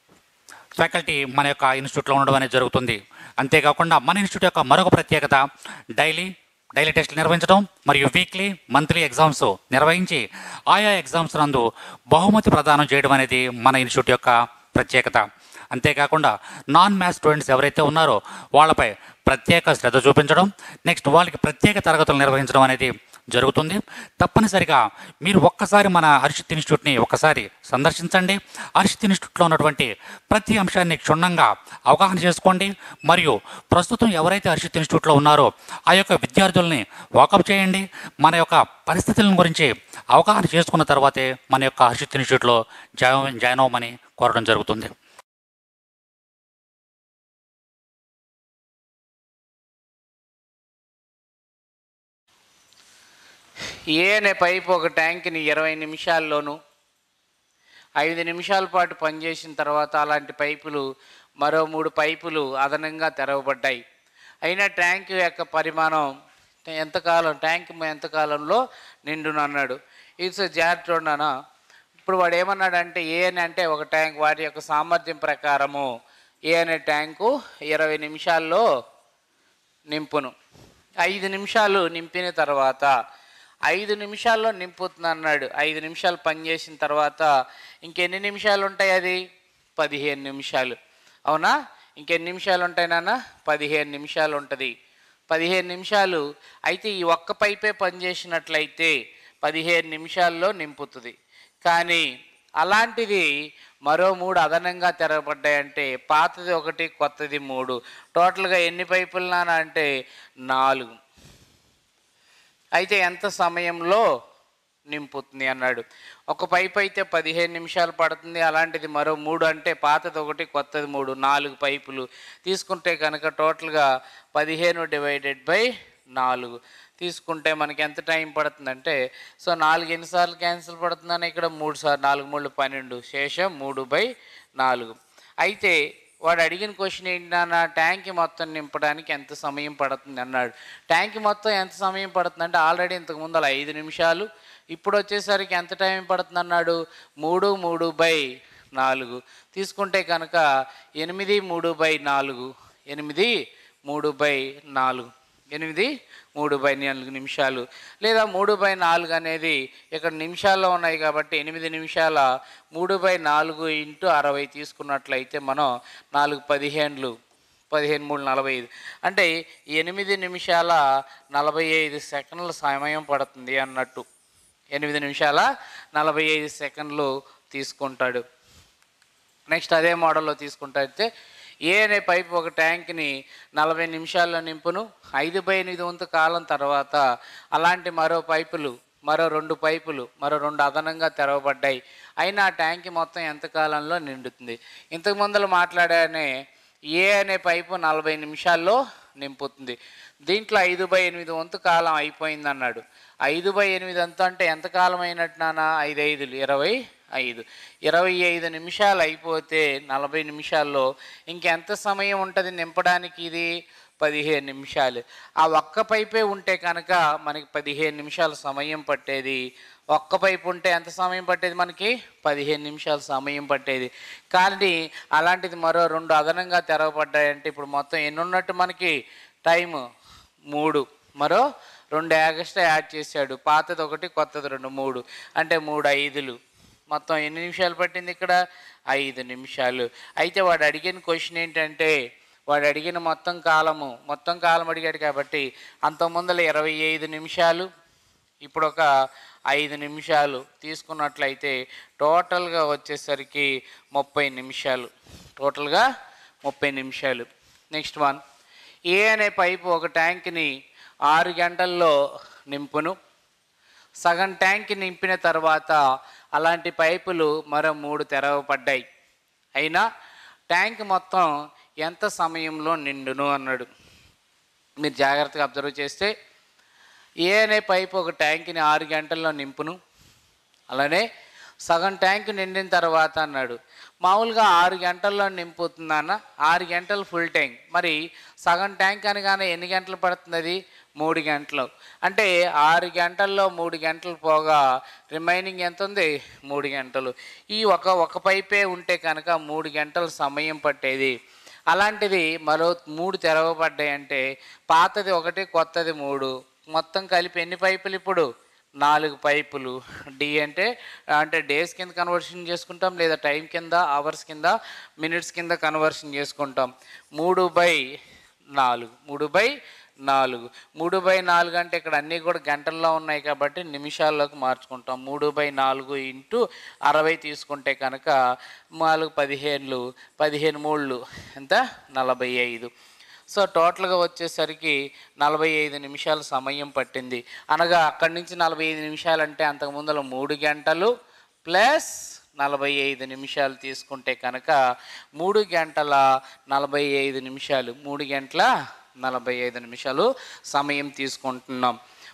ఫ్యాకల్టీ మన యొక్క ఇన్స్టిట్యూట్లో ఉండడం అనేది జరుగుతుంది అంతేకాకుండా మన ఇన్స్టిట్యూట్ యొక్క మరొక ప్రత్యేకత డైలీ డైలీ టెస్టులు నిర్వహించడం మరియు వీక్లీ మంత్లీ ఎగ్జామ్స్ నిర్వహించి ఆయా ఎగ్జామ్స్ నందు బహుమతి ప్రదానం చేయడం అనేది మన ఇన్స్టిట్యూట్ యొక్క ప్రత్యేకత అంతేకాకుండా నాన్ మ్యాథ్స్ స్టూడెంట్స్ ఎవరైతే ఉన్నారో వాళ్ళపై ప్రత్యేక శ్రద్ధ చూపించడం నెక్స్ట్ వాళ్ళకి ప్రత్యేక తరగతులు నిర్వహించడం అనేది జరుగుతుంది తప్పనిసరిగా మీరు ఒక్కసారి మన హర్షిత్ ఇన్స్టిట్యూట్ని ఒక్కసారి సందర్శించండి హర్షిత్ ఇన్స్టిట్యూట్లో ఉన్నటువంటి ప్రతి అంశాన్ని క్షుణ్ణంగా అవగాహన చేసుకోండి మరియు ప్రస్తుతం ఎవరైతే హర్షిత్ ఇన్స్టిట్యూట్లో ఉన్నారో ఆ యొక్క విద్యార్థుల్ని వాకప్ చేయండి మన యొక్క పరిస్థితుల గురించి అవగాహన చేసుకున్న తర్వాతే మన యొక్క హర్షిత్ ఇన్స్టిట్యూట్లో జాయిన్ జాయిన్ అవ్వమని కోరడం జరుగుతుంది ఏ అనే పైపు ఒక ట్యాంక్ని ఇరవై నిమిషాల్లోనూ ఐదు నిమిషాల పాటు పనిచేసిన తర్వాత అలాంటి పైపులు మరో మూడు పైపులు అదనంగా తెరవబడ్డాయి అయినా ట్యాంక్ యొక్క పరిమాణం ఎంతకాలం ట్యాంక్ ఎంతకాలంలో నిండును అన్నాడు ఇట్స్ జాగ్రత్త ఇప్పుడు వాడు ఏమన్నాడంటే ఏ అని అంటే ఒక ట్యాంక్ వాటి యొక్క సామర్థ్యం ప్రకారము ఏ అనే ట్యాంకు ఇరవై నిమిషాల్లో నింపును ఐదు నిమిషాలు నింపిన తర్వాత ఐదు నిమిషాల్లో నింపుతుంది అన్నాడు ఐదు నిమిషాలు పనిచేసిన తర్వాత ఇంకెన్ని నిమిషాలు ఉంటాయి అది పదిహేను నిమిషాలు అవునా ఇంకెన్ని నిమిషాలు ఉంటాయి నాన్న పదిహేను నిమిషాలు ఉంటుంది పదిహేను నిమిషాలు అయితే ఈ ఒక్క పైపే పనిచేసినట్లయితే పదిహేను నిమిషాల్లో నింపుతుంది కానీ అలాంటిది మరో మూడు అదనంగా తెరవబడ్డాయంటే పాతది ఒకటి కొత్తది మూడు టోటల్గా ఎన్ని పైపులు నాన్న అంటే నాలుగు అయితే ఎంత సమయంలో నింపుతుంది అన్నాడు ఒక పైప్ అయితే పదిహేను నిమిషాలు పడుతుంది అలాంటిది మరో మూడు అంటే పాతది ఒకటి కొత్తది మూడు నాలుగు పైపులు తీసుకుంటే కనుక టోటల్గా పదిహేను డివైడెడ్ బై నాలుగు తీసుకుంటే మనకి ఎంత టైం పడుతుందంటే సో నాలుగు ఎన్నిసార్లు క్యాన్సిల్ పడుతుందని ఇక్కడ మూడు సార్లు నాలుగు మూడు పన్నెండు శేషం మూడు బై నాలుగు అయితే వాడు అడిగిన క్వశ్చన్ ఏంటన్నా ట్యాంక్ మొత్తం నింపడానికి ఎంత సమయం పడుతుంది అన్నాడు ట్యాంక్ మొత్తం ఎంత సమయం పడుతుంది అంటే ఆల్రెడీ ఇంతకు ముందు అలా ఐదు నిమిషాలు ఇప్పుడు వచ్చేసరికి ఎంత టైం పడుతుంది అన్నాడు మూడు మూడు బై నాలుగు తీసుకుంటే కనుక ఎనిమిది మూడు బై నాలుగు ఎనిమిది మూడు బై నాలుగు ఎనిమిది మూడు బై నాలుగు నిమిషాలు లేదా మూడు బై నాలుగు అనేది ఇక్కడ నిమిషాల్లో ఉన్నాయి కాబట్టి ఎనిమిది నిమిషాల మూడు బై నాలుగు ఇంటూ అరవై తీసుకున్నట్లయితే మనం నాలుగు పదిహేనులు పదిహేను మూడు నలభై ఐదు అంటే ఎనిమిది నిమిషాల నలభై ఐదు సెకండ్ల సమయం పడుతుంది అన్నట్టు ఎనిమిది నిమిషాల నలభై ఐదు సెకండ్లు తీసుకుంటాడు నెక్స్ట్ అదే మోడల్లో తీసుకుంటే ఏ అనే పైపు ఒక ట్యాంక్ని నలభై నిమిషాల్లో నింపును ఐదు బై ఎనిమిది వంతు కాలం తర్వాత అలాంటి మరో పైపులు మరో రెండు పైపులు మరో రెండు అదనంగా తెరవబడ్డాయి అయినా ఆ ట్యాంక్ మొత్తం ఎంత కాలంలో నిండుతుంది ఇంతకు ముందర మాట్లాడానే ఏ అనే పైపు నలభై నిమిషాల్లో నింపుతుంది దీంట్లో ఐదు బై ఎనిమిది వంతు కాలం అయిపోయింది అన్నాడు ఐదు బై ఎనిమిది అంత అంటే ఎంత కాలం అయినట్టు నాన్న ఐదు ఐదులు ఇరవై ఐదు ఇరవై ఐదు నిమిషాలు అయిపోతే నలభై నిమిషాల్లో ఇంకెంత సమయం ఉంటుంది నింపడానికి ఇది పదిహేను నిమిషాలు ఆ ఒక్క పైపే ఉంటే కనుక మనకి పదిహేను నిమిషాల సమయం పట్టేది ఒక్క పైపు ఉంటే ఎంత సమయం పట్టేది మనకి పదిహేను నిమిషాల సమయం పట్టేది కానీ అలాంటిది మరో రెండు అదనంగా తెరవబడ్డాయంటే ఇప్పుడు మొత్తం ఎన్ని ఉన్నట్టు మనకి టైము మూడు మరో రెండు ఎక్స్ట్రా యాడ్ చేశాడు పాతది ఒకటి కొత్తది రెండు మూడు అంటే మూడు ఐదులు మొత్తం ఎన్ని నిమిషాలు పట్టింది ఇక్కడ ఐదు నిమిషాలు అయితే వాడు అడిగిన క్వశ్చన్ ఏంటంటే వాడు అడిగిన మొత్తం కాలము మొత్తం కాలం అడిగాడు కాబట్టి అంత ముందల ఇరవై ఐదు నిమిషాలు ఇప్పుడు ఒక ఐదు నిమిషాలు తీసుకున్నట్లయితే టోటల్గా వచ్చేసరికి ముప్పై నిమిషాలు టోటల్గా ముప్పై నిమిషాలు నెక్స్ట్ వన్ ఏ అనే పైపు ఒక ట్యాంక్ని ఆరు గంటల్లో నింపును సగం ట్యాంక్ నింపిన తర్వాత అలాంటి పైపులు మరో మూడు తెరవబడ్డాయి అయినా ట్యాంక్ మొత్తం ఎంత సమయంలో నిండును అన్నాడు మీరు జాగ్రత్తగా అబ్జర్వ్ చేస్తే ఏ అనే పైపు ఒక ట్యాంక్ని ఆరు గంటల్లో నింపును అలానే సగం ట్యాంక్ నిండిన తర్వాత అన్నాడు మామూలుగా ఆరు గంటల్లో నింపుతుందన్న ఆరు గంటలు ఫుల్ ట్యాంక్ మరి సగం ట్యాంక్ అనగానే ఎన్ని గంటలు పడుతుంది అది మూడు గంటలు అంటే ఆరు గంటల్లో మూడు గంటలు పోగా రిమైనింగ్ ఎంత ఉంది మూడు గంటలు ఈ ఒక ఒక పైపే ఉంటే కనుక మూడు గంటల సమయం పట్టేది అలాంటిది మరో మూడు తెరవబడ్డాయి అంటే పాతది ఒకటి కొత్తది మూడు మొత్తం కలిపి ఎన్ని పైపులు ఇప్పుడు నాలుగు పైపులు డి అంటే అంటే డేస్ కింద కన్వర్షన్ చేసుకుంటాం లేదా టైం కింద అవర్స్ కింద మినిట్స్ కింద కన్వర్షన్ చేసుకుంటాం మూడు బై నాలుగు మూడు బై నాలుగు మూడు బై నాలుగు అంటే ఇక్కడ అన్నీ కూడా గంటల్లో ఉన్నాయి కాబట్టి నిమిషాల్లోకి మార్చుకుంటాం మూడు బై నాలుగు ఇంటూ అరవై తీసుకుంటే కనుక నాలుగు పదిహేనులు పదిహేను మూళ్ళు ఎంత నలభై ఐదు సో టోటల్గా వచ్చేసరికి నలభై ఐదు నిమిషాల సమయం పట్టింది అనగా అక్కడి నుంచి నలభై ఐదు నిమిషాలు అంటే అంతకు ముందర మూడు గంటలు ప్లస్ నలభై ఐదు నిమిషాలు తీసుకుంటే కనుక మూడు గంటల నలభై ఐదు నిమిషాలు మూడు గంటల నలభై ఐదు నిమిషాలు సమయం తీసుకుంటున్నాం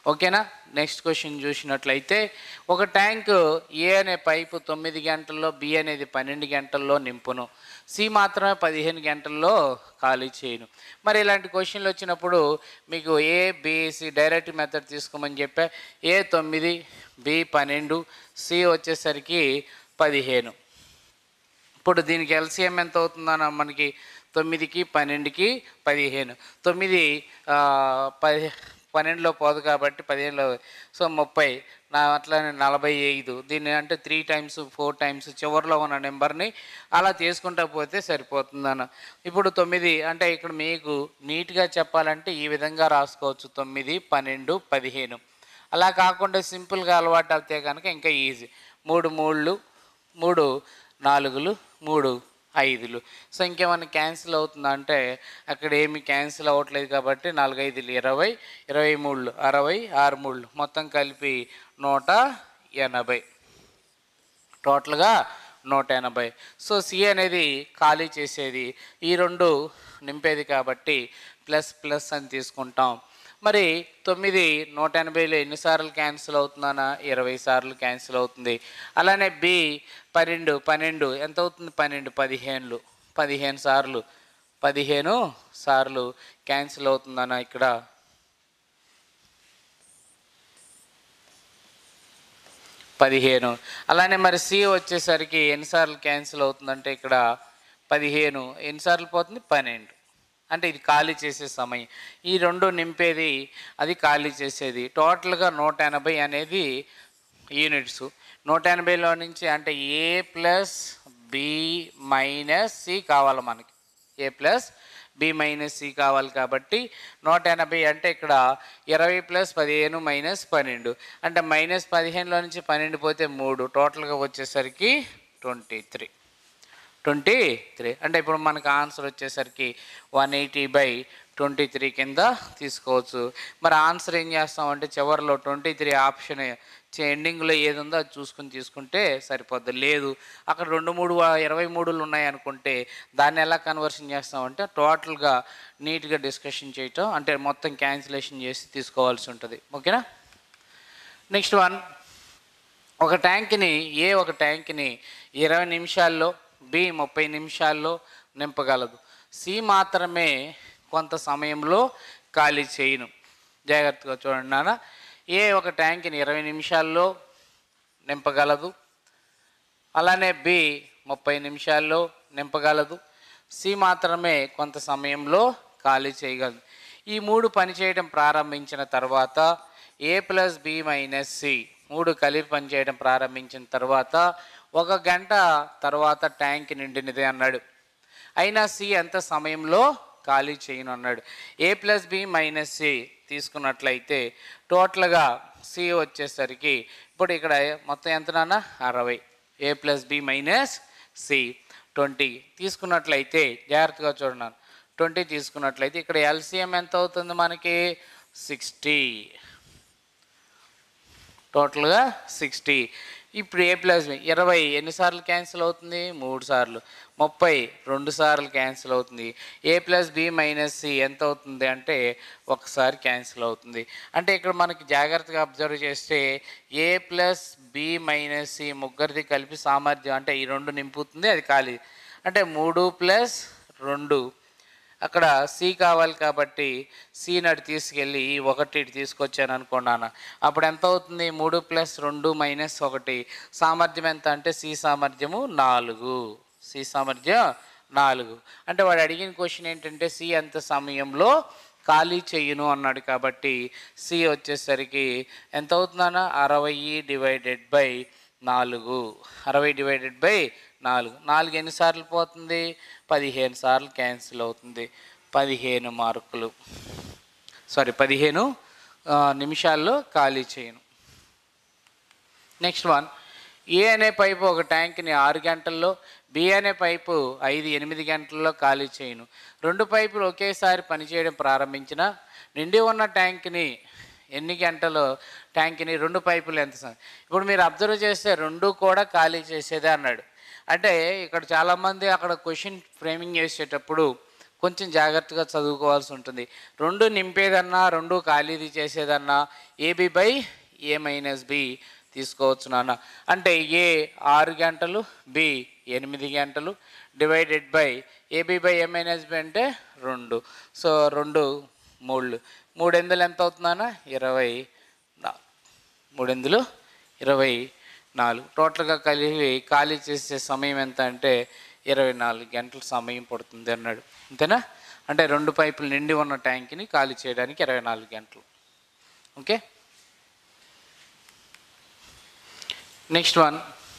ఓకేనా నెక్స్ట్ క్వశ్చన్ చూసినట్లయితే ఒక ట్యాంక్ ఏ అనే పైపు తొమ్మిది గంటల్లో బి అనేది పన్నెండు గంటల్లో నింపును సి మాత్రమే పదిహేను గంటల్లో ఖాళీ చేయను మరి ఇలాంటి క్వశ్చన్లు వచ్చినప్పుడు మీకు ఏ బిసి డైరెక్ట్ మెథడ్ తీసుకోమని చెప్పా ఏ తొమ్మిది బి పన్నెండు సి వచ్చేసరికి పదిహేను ఇప్పుడు దీనికి ఎల్సిఎం ఎంత అవుతుందన్న మనకి తొమ్మిదికి పన్నెండుకి పదిహేను తొమ్మిది ఆ, పది పన్నెండులో పోదు కాబట్టి పదిహేనులో సో ముప్పై నా అట్లానే నలభై ఐదు దీన్ని అంటే త్రీ టైమ్స్ ఫోర్ టైమ్స్ చివరిలో ఉన్న నెంబర్ని అలా తీసుకుంటా పోతే సరిపోతుందన్న ఇప్పుడు తొమ్మిది అంటే ఇక్కడ మీకు నీట్గా చెప్పాలంటే ఈ విధంగా రాసుకోవచ్చు తొమ్మిది పన్నెండు పదిహేను అలా కాకుండా సింపుల్గా అలవాటు అవుతే కనుక ఇంకా ఈజీ మూడు మూళ్ళు మూడు నాలుగులు మూడు ఐదులు సో ఇంకేమైనా క్యాన్సిల్ అవుతుందా అంటే అక్కడ ఏమి క్యాన్సిల్ అవ్వట్లేదు కాబట్టి నాలుగైదులు ఇరవై ఇరవై మూడు అరవై ఆరు మూడు మొత్తం కలిపి నూట ఎనభై టోటల్గా నూట ఎనభై సో సి అనేది ఖాళీ చేసేది ఈ రెండు నింపేది కాబట్టి ప్లస్ ప్లస్ అని తీసుకుంటాం మరి తొమ్మిది నూట ఎనభైలో ఎన్నిసార్లు క్యాన్సిల్ అవుతుందనా ఇరవై సార్లు క్యాన్సిల్ అవుతుంది అలానే బి పన్నెండు పన్నెండు ఎంత అవుతుంది పన్నెండు పదిహేనులు పదిహేను సార్లు పదిహేను సార్లు క్యాన్సిల్ అవుతుందన్న ఇక్కడ పదిహేను అలానే మరి సి వచ్చేసరికి ఎన్నిసార్లు క్యాన్సిల్ అవుతుందంటే ఇక్కడ పదిహేను ఎన్నిసార్లు పోతుంది పన్నెండు అంటే ఇది ఖాళీ చేసే సమయం ఈ రెండు నింపేది అది ఖాళీ చేసేది టోటల్గా నూట ఎనభై అనేది యూనిట్స్ నూట ఎనభైలో నుంచి అంటే A plus B minus C కావాలి మనకి A plus B minus C కావాలి కాబట్టి నూట ఎనభై అంటే ఇక్కడ ఇరవై ప్లస్ పదిహేను మైనస్ పన్నెండు అంటే మైనస్ పదిహేనులో నుంచి పన్నెండు పోతే మూడు టోటల్గా వచ్చేసరికి ట్వంటీ త్రీ ట్వంటీ త్రీ అంటే ఇప్పుడు మనకు ఆన్సర్ వచ్చేసరికి one eighty by twenty three కింద తీసుకోవచ్చు మరి ఆన్సర్ ఏం చేస్తామంటే చివరిలో ట్వంటీ త్రీ ఆప్షన్ ఎండింగ్లో ఏది ఉందో అది చూసుకుని తీసుకుంటే సరిపోద్ది లేదు అక్కడ రెండు మూడు వా- ఇరవై మూడులు ఉన్నాయి అనుకుంటే దాన్ని ఎలా కన్వర్షన్ చేస్తామంటే టోటల్గా నీట్గా డిస్కషన్ చేయటం అంటే మొత్తం క్యాన్సిలేషన్ చేసి తీసుకోవాల్సి ఉంటుంది ఓకేనా నెక్స్ట్ వన్ ఒక ట్యాంక్ని ఏ ఒక ట్యాంక్ని ఇరవై నిమిషాల్లో బి ముప్పై నిమిషాల్లో నింపగలదు సి మాత్రమే కొంత సమయంలో ఖాళీ చేయను జాగ్రత్తగా చూడండి నాన్న ఏ ఒక ట్యాంక్ని ఇరవై నిమిషాల్లో నింపగలదు అలానే బి ముప్పై నిమిషాల్లో నింపగలదు సి మాత్రమే కొంత సమయంలో ఖాళీ చేయగలదు ఈ మూడు పనిచేయడం ప్రారంభించిన తర్వాత A plus B minus C మూడు కలిపి పనిచేయడం ప్రారంభించిన తర్వాత ఒక గంట తర్వాత ట్యాంక్ నిండినది అన్నాడు అయినా సి ఎంత సమయంలో ఖాళీ చేయను అన్నాడు A plus B minus C తీసుకున్నట్లయితే టోటల్గా సి వచ్చేసరికి ఇప్పుడు ఇక్కడ మొత్తం ఎంత నాన్న అరవై A plus B minus C twenty తీసుకున్నట్లయితే జాగ్రత్తగా చూడండి ట్వంటీ తీసుకున్నట్లయితే ఇక్కడ ఎల్సిఎం ఎంత అవుతుంది మనకి సిక్స్టీ టోటల్గా సిక్స్టీ ఇప్పుడు ఏ ప్లస్ బి ఇరవై ఎన్నిసార్లు క్యాన్సిల్ అవుతుంది మూడు సార్లు ముప్పై రెండు సార్లు క్యాన్సిల్ అవుతుంది A plus B minus C ఎంత అవుతుంది అంటే ఒకసారి క్యాన్సిల్ అవుతుంది అంటే ఇక్కడ మనకి జాగ్రత్తగా అబ్జర్వ్ చేస్తే A plus B minus C ముగ్గురిది కలిపి సామర్థ్యం అంటే ఈ రెండు నింపుతుంది అది ఖాళీ అంటే మూడు ప్లస్ రెండు అక్కడ సి కావాలి కాబట్టి సి నటు తీసుకెళ్ళి ఈ ఒకటి ఇటు తీసుకొచ్చాను అనుకున్నాను అప్పుడు ఎంత అవుతుంది మూడు ప్లస్ రెండు మైనస్ ఒకటి సామర్థ్యం ఎంత అంటే సి సామర్థ్యము నాలుగు సి సామర్థ్యం నాలుగు అంటే వాడు అడిగిన క్వశ్చన్ ఏంటంటే సి ఎంత సమయంలో ఖాళీ చెయ్యను అన్నాడు కాబట్టి సి వచ్చేసరికి ఎంత అవుతుందన్న అరవై డివైడెడ్ బై నాలుగు అరవై డివైడెడ్ బై నాలుగు నాలుగు ఎన్నిసార్లు పోతుంది పదిహేను సార్లు క్యాన్సిల్ అవుతుంది పదిహేను మార్కులు సారీ పదిహేను ఆ, నిమిషాల్లో ఖాళీ చేయను నెక్స్ట్ వన్ ఏ అనే పైపు ఒక ట్యాంక్ని ఆరు గంటల్లో బి అనే పైపు ఐదు ఎనిమిది గంటల్లో ఖాళీ చేయను రెండు పైపులు ఒకేసారి పనిచేయడం ప్రారంభించిన నిండి ఉన్న ట్యాంక్ని ఎన్ని గంటలు ట్యాంక్ని రెండు పైపులు ఎంత సమ- ఇప్పుడు మీరు అబ్జర్వ్ చేస్తే రెండు కూడా ఖాళీ చేసేదే అన్నాడు అంటే ఇక్కడ చాలామంది అక్కడ క్వశ్చన్ ఫ్రేమింగ్ చేసేటప్పుడు కొంచెం జాగ్రత్తగా చదువుకోవాల్సి ఉంటుంది రెండు నింపేదన్నా రెండు ఖాళీది చేసేదన్నా AB by A minus B తీసుకోవచ్చు నాన్న అంటే ఏ ఆరు గంటలు బి ఎనిమిది గంటలు divided by AB by A minus B అంటే రెండు సో రెండు మూడు మూడు ఎందులు ఎంత అవుతుందన్నా ఇరవై నా- మూడెందులు ఇరవై నాలుగు టోటల్గా కలిపి ఖాళీ చేసే సమయం ఎంత అంటే ఇరవై నాలుగు గంటల సమయం పడుతుంది అన్నాడు అంతేనా అంటే రెండు పైపులు నిండి ఉన్న ట్యాంక్ని ఖాళీ చేయడానికి ఇరవై నాలుగు గంటలు ఓకే నెక్స్ట్ వన్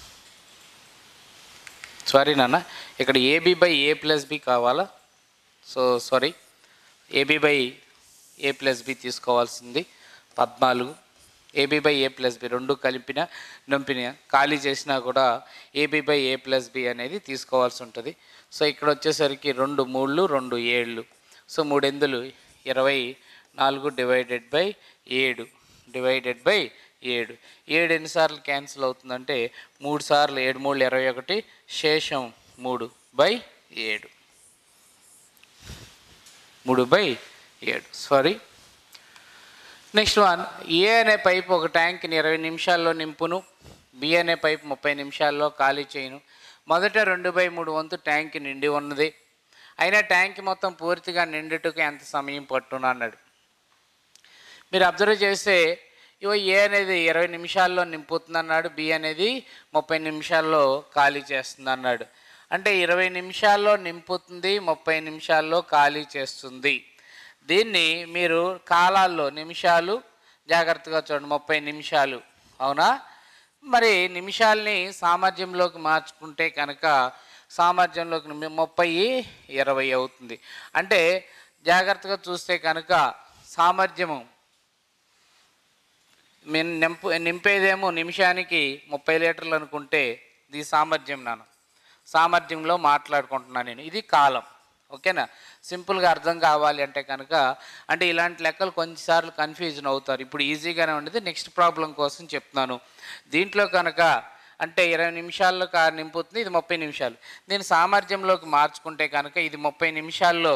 సారీ నాన్న ఇక్కడ AB by A plus B కావాలా so sorry AB by A plus B తీసుకోవాల్సింది పద్నాలుగు AB by A plus B రెండు కలిపిన నంపిన ఖాళీ చేసినా కూడా AB by A plus B అనేది తీసుకోవాల్సి ఉంటుంది సో ఇక్కడ వచ్చేసరికి రెండు మూళ్ళు రెండు ఏళ్ళు సో మూడెందులు ఇరవై నాలుగు డివైడెడ్ బై ఏడు డివైడెడ్ బై ఏడు ఏడు ఎన్నిసార్లు క్యాన్సిల్ అవుతుందంటే మూడు సార్లు ఏడు మూడు ఇరవై ఒకటి శేషం మూడు బై ఏడు మూడు బై ఏడు సారీ నెక్స్ట్ వన్ ఏ అనే పైప్ ఒక ట్యాంక్ని ఇరవై నిమిషాల్లో నింపును బి అనే పైప్ ముప్పై నిమిషాల్లో ఖాళీ చేయను మొదట రెండు బై మూడు వంతు ట్యాంక్ నిండి ఉన్నది అయినా ట్యాంక్ మొత్తం పూర్తిగా నిండుటకు ఎంత సమయం పట్టును అన్నాడు మీరు అబ్జర్వ్ చేస్తే ఇవో ఏ అనేది ఇరవై నిమిషాల్లో నింపుతుంది అన్నాడు బి అనేది ముప్పై నిమిషాల్లో ఖాళీ చేస్తుంది అన్నాడు అంటే ఇరవై నిమిషాల్లో నింపుతుంది ముప్పై నిమిషాల్లో ఖాళీ చేస్తుంది దీన్ని మీరు కాలాల్లో నిమిషాలు జాగ్రత్తగా చూడండి ముప్పై నిమిషాలు అవునా మరి నిమిషాల్ని సామర్థ్యంలోకి మార్చుకుంటే కనుక సామర్థ్యంలోకి నిమి- ముప్పై ఇరవై అవుతుంది అంటే జాగ్రత్తగా చూస్తే కనుక సామర్థ్యము మేము నింపు నింపేదేమో నిమిషానికి ముప్పై లీటర్లు అనుకుంటే ఇది సామర్థ్యం నాన్న సామర్థ్యంలో మాట్లాడుకుంటున్నాను నేను ఇది కాలం ఓకేనా సింపుల్గా అర్థం కావాలి అంటే కనుక అంటే ఇలాంటి లెక్కలు కొన్నిసార్లు కన్ఫ్యూజన్ అవుతారు ఇప్పుడు ఈజీగానే ఉండేది నెక్స్ట్ ప్రాబ్లం కోసం చెప్తున్నాను దీంట్లో కనుక అంటే ఇరవై నిమిషాల్లో కా నింపుతుంది ఇది ముప్పై నిమిషాలు దీని సామర్థ్యంలోకి మార్చుకుంటే కనుక ఇది ముప్పై నిమిషాల్లో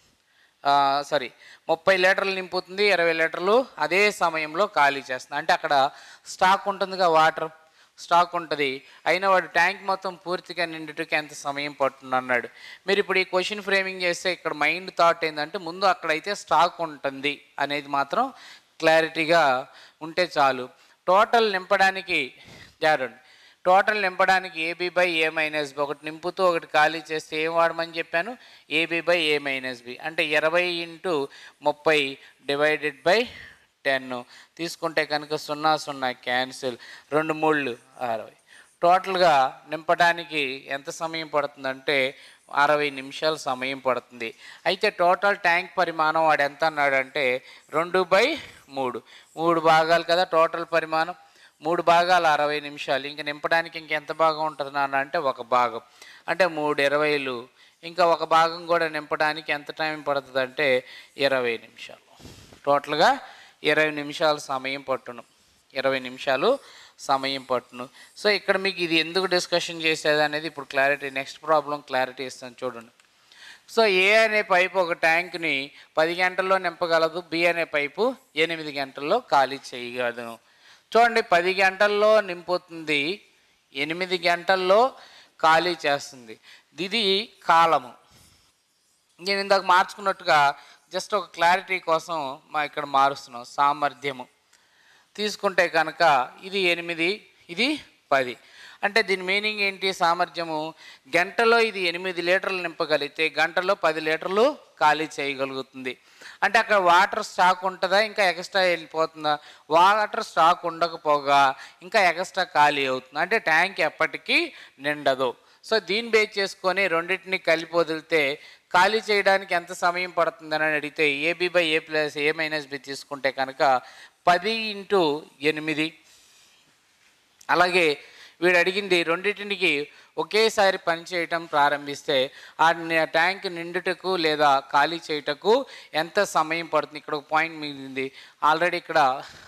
సారీ ముప్పై లీటర్లు నింపుతుంది ఇరవై లీటర్లు అదే సమయంలో ఖాళీ చేస్తుంది అంటే అక్కడ స్టాక్ ఉంటుందిగా వాటర్ స్టాక్ ఉంటుంది అయినా వాడు ట్యాంక్ మొత్తం పూర్తిగా నిండుటకి ఎంత సమయం పడుతుంది అన్నాడు మీరు ఇప్పుడు ఈ క్వశ్చన్ ఫ్రేమింగ్ చేస్తే ఇక్కడ మైండ్ థాట్ ఏంటంటే ముందు అక్కడైతే స్టాక్ ఉంటుంది అనేది మాత్రం క్లారిటీగా ఉంటే చాలు టోటల్ నింపడానికి జారండి టోటల్ నింపడానికి AB by A minus B ఒకటి నింపుతూ ఒకటి ఖాళీ చేస్తే ఏం వాడమని చెప్పాను AB by A minus B అంటే ఇరవై ఇంటూ ముప్పై డివైడెడ్ బై టెన్ తీసుకుంటే కనుక సున్నా సున్నా క్యాన్సిల్ రెండు మూళ్ళు అరవై టోటల్గా నింపడానికి ఎంత సమయం పడుతుందంటే అరవై నిమిషాల సమయం పడుతుంది అయితే టోటల్ ట్యాంక్ పరిమాణం వాడు ఎంత అన్నాడంటే రెండు బై మూడు మూడు భాగాలు కదా టోటల్ పరిమాణం మూడు భాగాలు అరవై నిమిషాలు ఇంక నింపడానికి ఇంకెంత భాగం ఉంటుంది నాన్న అంటే ఒక భాగం అంటే మూడు ఇరవైలు ఇంకా ఒక భాగం కూడా నింపడానికి ఎంత టైం పడుతుంది అంటే ఇరవై నిమిషాలు టోటల్గా ఇరవై నిమిషాలు సమయం పట్టును ఇరవై నిమిషాలు సమయం పట్టును సో ఇక్కడ మీకు ఇది ఎందుకు డిస్కషన్ చేసేది అనేది ఇప్పుడు క్లారిటీ నెక్స్ట్ ప్రాబ్లం క్లారిటీ ఇస్తాను చూడండి సో ఏ అనే పైపు ఒక ట్యాంక్ని పది గంటల్లో నింపగలదు బి అనే పైపు ఎనిమిది గంటల్లో ఖాళీ చేయగలదు చూడండి పది గంటల్లో నింపుతుంది ఎనిమిది గంటల్లో ఖాళీ చేస్తుంది ఇది కాలము నేను ఇందాక మార్చుకున్నట్టుగా జస్ట్ ఒక క్లారిటీ కోసం మా ఇక్కడ మారుస్తున్నాం సామర్థ్యము తీసుకుంటే కనుక ఇది ఎనిమిది ఇది పది అంటే దీని మీనింగ్ ఏంటి సామర్థ్యము గంటలో ఇది ఎనిమిది లీటర్లు నింపగలిగితే గంటలో పది లీటర్లు ఖాళీ చేయగలుగుతుంది అంటే అక్కడ వాటర్ స్టాక్ ఉంటుందా ఇంకా ఎక్స్ట్రా వెళ్ళిపోతుందా వాటర్ స్టాక్ ఉండకపోగా ఇంకా ఎక్స్ట్రా ఖాళీ అవుతుంది అంటే ట్యాంక్ ఎప్పటికీ నిండదు సో దీన్ని బేస్ చేసుకొని రెండింటిని కలిపి వదిలితే ఖాళీ చేయడానికి ఎంత సమయం పడుతుందని అడిగితే AB by A plus A minus B తీసుకుంటే కనుక పది ఇంటూ ఎనిమిది అలాగే వీడు అడిగింది రెండింటికి ఒకేసారి పని చేయటం ప్రారంభిస్తే ఆ ని- ట్యాంక్ నిండుటకు లేదా ఖాళీ చేయుటకు ఎంత సమయం పడుతుంది ఇక్కడ ఒక పాయింట్ మిగిలింది ఆల్రెడీ ఇక్కడ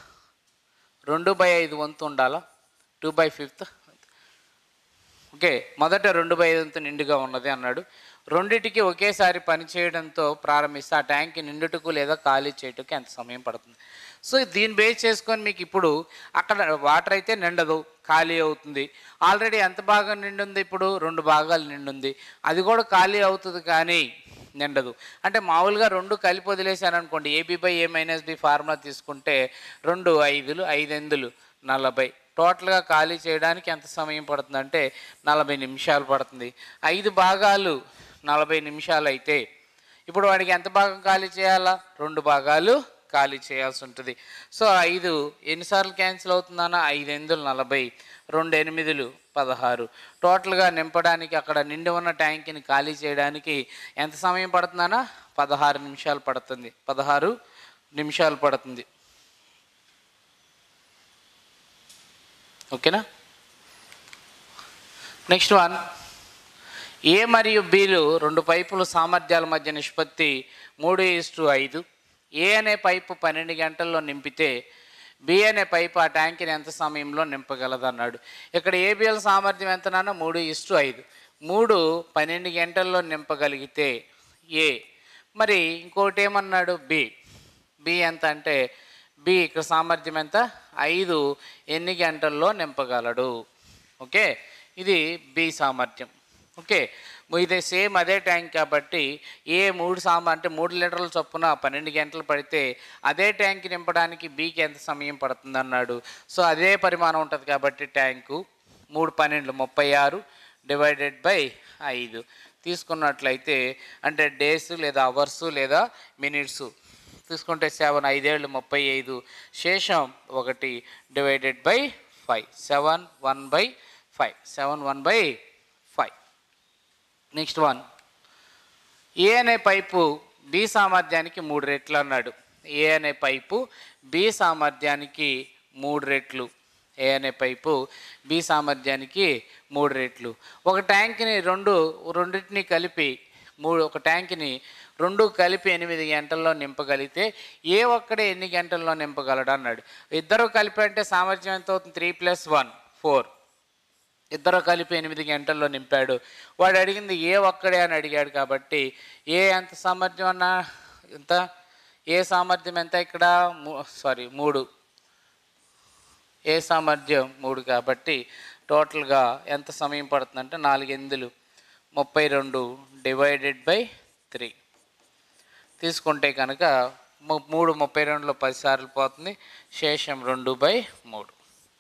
రెండు బై ఐదు వంతు ఉండాలా టూ బై ఫిఫ్త్ ఓకే మొదట రెండు బై ఐదు వంతు నిండుగా ఉన్నది అన్నాడు రెండిటికి ఒకేసారి పనిచేయడంతో ప్రారంభిస్తే ఆ ట్యాంక్ నిండుటకు లేదా ఖాళీ చేయటకు ఎంత సమయం పడుతుంది సో దీన్ని బేస్ చేసుకొని మీకు ఇప్పుడు అక్కడ వాటర్ అయితే నిండదు ఖాళీ అవుతుంది ఆల్రెడీ ఎంత భాగం నిండుంది ఇప్పుడు రెండు భాగాలు నిండుంది అది కూడా ఖాళీ అవుతుంది కానీ నిండదు అంటే మామూలుగా రెండు కలిపి వదిలేశాను అనుకోండి AB by A minus B formula తీసుకుంటే రెండు ఐదులు ఐదెందులు నలభై టోటల్గా ఖాళీ చేయడానికి ఎంత సమయం పడుతుంది అంటే నలభై నిమిషాలు పడుతుంది ఐదు భాగాలు నలభై నిమిషాలు అయితే ఇప్పుడు వాడికి ఎంత భాగం ఖాళీ చేయాలా రెండు భాగాలు ఖాళీ చేయాల్సి ఉంటుంది సో ఐదు ఎన్నిసార్లు క్యాన్సిల్ అవుతుందన్న ఐదు ఎనిమిదిలు నలభై రెండు ఎనిమిదిలు పదహారు టోటల్గా నింపడానికి అక్కడ నిండి ఉన్న ట్యాంక్ని ఖాళీ చేయడానికి ఎంత సమయం పడుతుందన్నా పదహారు నిమిషాలు పడుతుంది పదహారు నిమిషాలు పడుతుంది ఓకేనా నెక్స్ట్ వన్ ఏ మరియు బిలు రెండు పైపుల సామర్థ్యాల మధ్య నిష్పత్తి మూడు ఇస్టు ఐదు ఏ అనే పైపు పన్నెండు గంటల్లో నింపితే బి అనే పైపు ఆ ట్యాంక్ని ఎంత సమయంలో నింపగలదు అన్నాడు ఇక్కడ ఏబిఎల్ సామర్థ్యం ఎంతనన్నా మూడు ఇస్టు ఐదు మూడు పన్నెండు గంటల్లో నింపగలిగితే ఏ మరి ఇంకోటి ఏమన్నాడు బి బి ఎంత అంటే బి ఇక్కడ సామర్థ్యం ఎంత ఐదు ఎన్ని గంటల్లో నింపగలడు ఓకే ఇది బి సామర్థ్యం ఓకే ఇది సేమ్ అదే ట్యాంక్ కాబట్టి ఏ మూడు సామ అంటే మూడు లీటర్ల చొప్పున పన్నెండు గంటలు పడితే అదే ట్యాంక్ నింపడానికి బీకి ఎంత సమయం పడుతుంది అన్నాడు సో అదే పరిమాణం ఉంటుంది కాబట్టి ట్యాంకు మూడు పన్నెండు ముప్పై ఆరు డివైడెడ్ బై ఐదు తీసుకున్నట్లయితే అంటే డేస్ లేదా అవర్స్ లేదా మినిట్స్ తీసుకుంటే సెవెన్ ఐదేళ్ళు ముప్పై ఐదు శేషం ఒకటి divided by five seven one by five seven one by five next one A అనే పైపు బి సామర్థ్యానికి మూడు రెట్లు అన్నాడు ఏ అనే పైపు బి సామర్థ్యానికి మూడు రెట్లు ఏ అనే పైపు బి సామర్థ్యానికి మూడు రెట్లు ఒక ట్యాంక్ని రెండు రెండింటిని కలిపి మూడు ఒక ట్యాంక్ని రెండు కలిపి ఎనిమిది గంటల్లో నింపగలిగితే ఏ ఒక్కడే ఎన్ని గంటల్లో నింపగలడు అన్నాడు ఇద్దరు కలిపి అంటే సామర్థ్యం ఎంత అవుతుంది త్రీ ప్లస్ వన్ ఫోర్ ఇద్దరు కలిపి ఎనిమిది గంటల్లో నింపాడు వాడు అడిగింది ఏ ఒక్కడే అని అడిగాడు కాబట్టి ఏ ఎంత సామర్థ్యం అన్నా ఎంత ఏ సామర్థ్యం ఎంత ఇక్కడ సారీ మూడు ఏ సామర్థ్యం మూడు కాబట్టి టోటల్గా ఎంత సమయం పడుతుందంటే నాలుగు ఎనిమిదిలు ముప్పై రెండు డివైడెడ్ బై త్రీ తీసుకుంటే కనుక ము- మూడు ముప్పై రెండులో పది సార్లు పోతుంది శేషం రెండు బై మూడు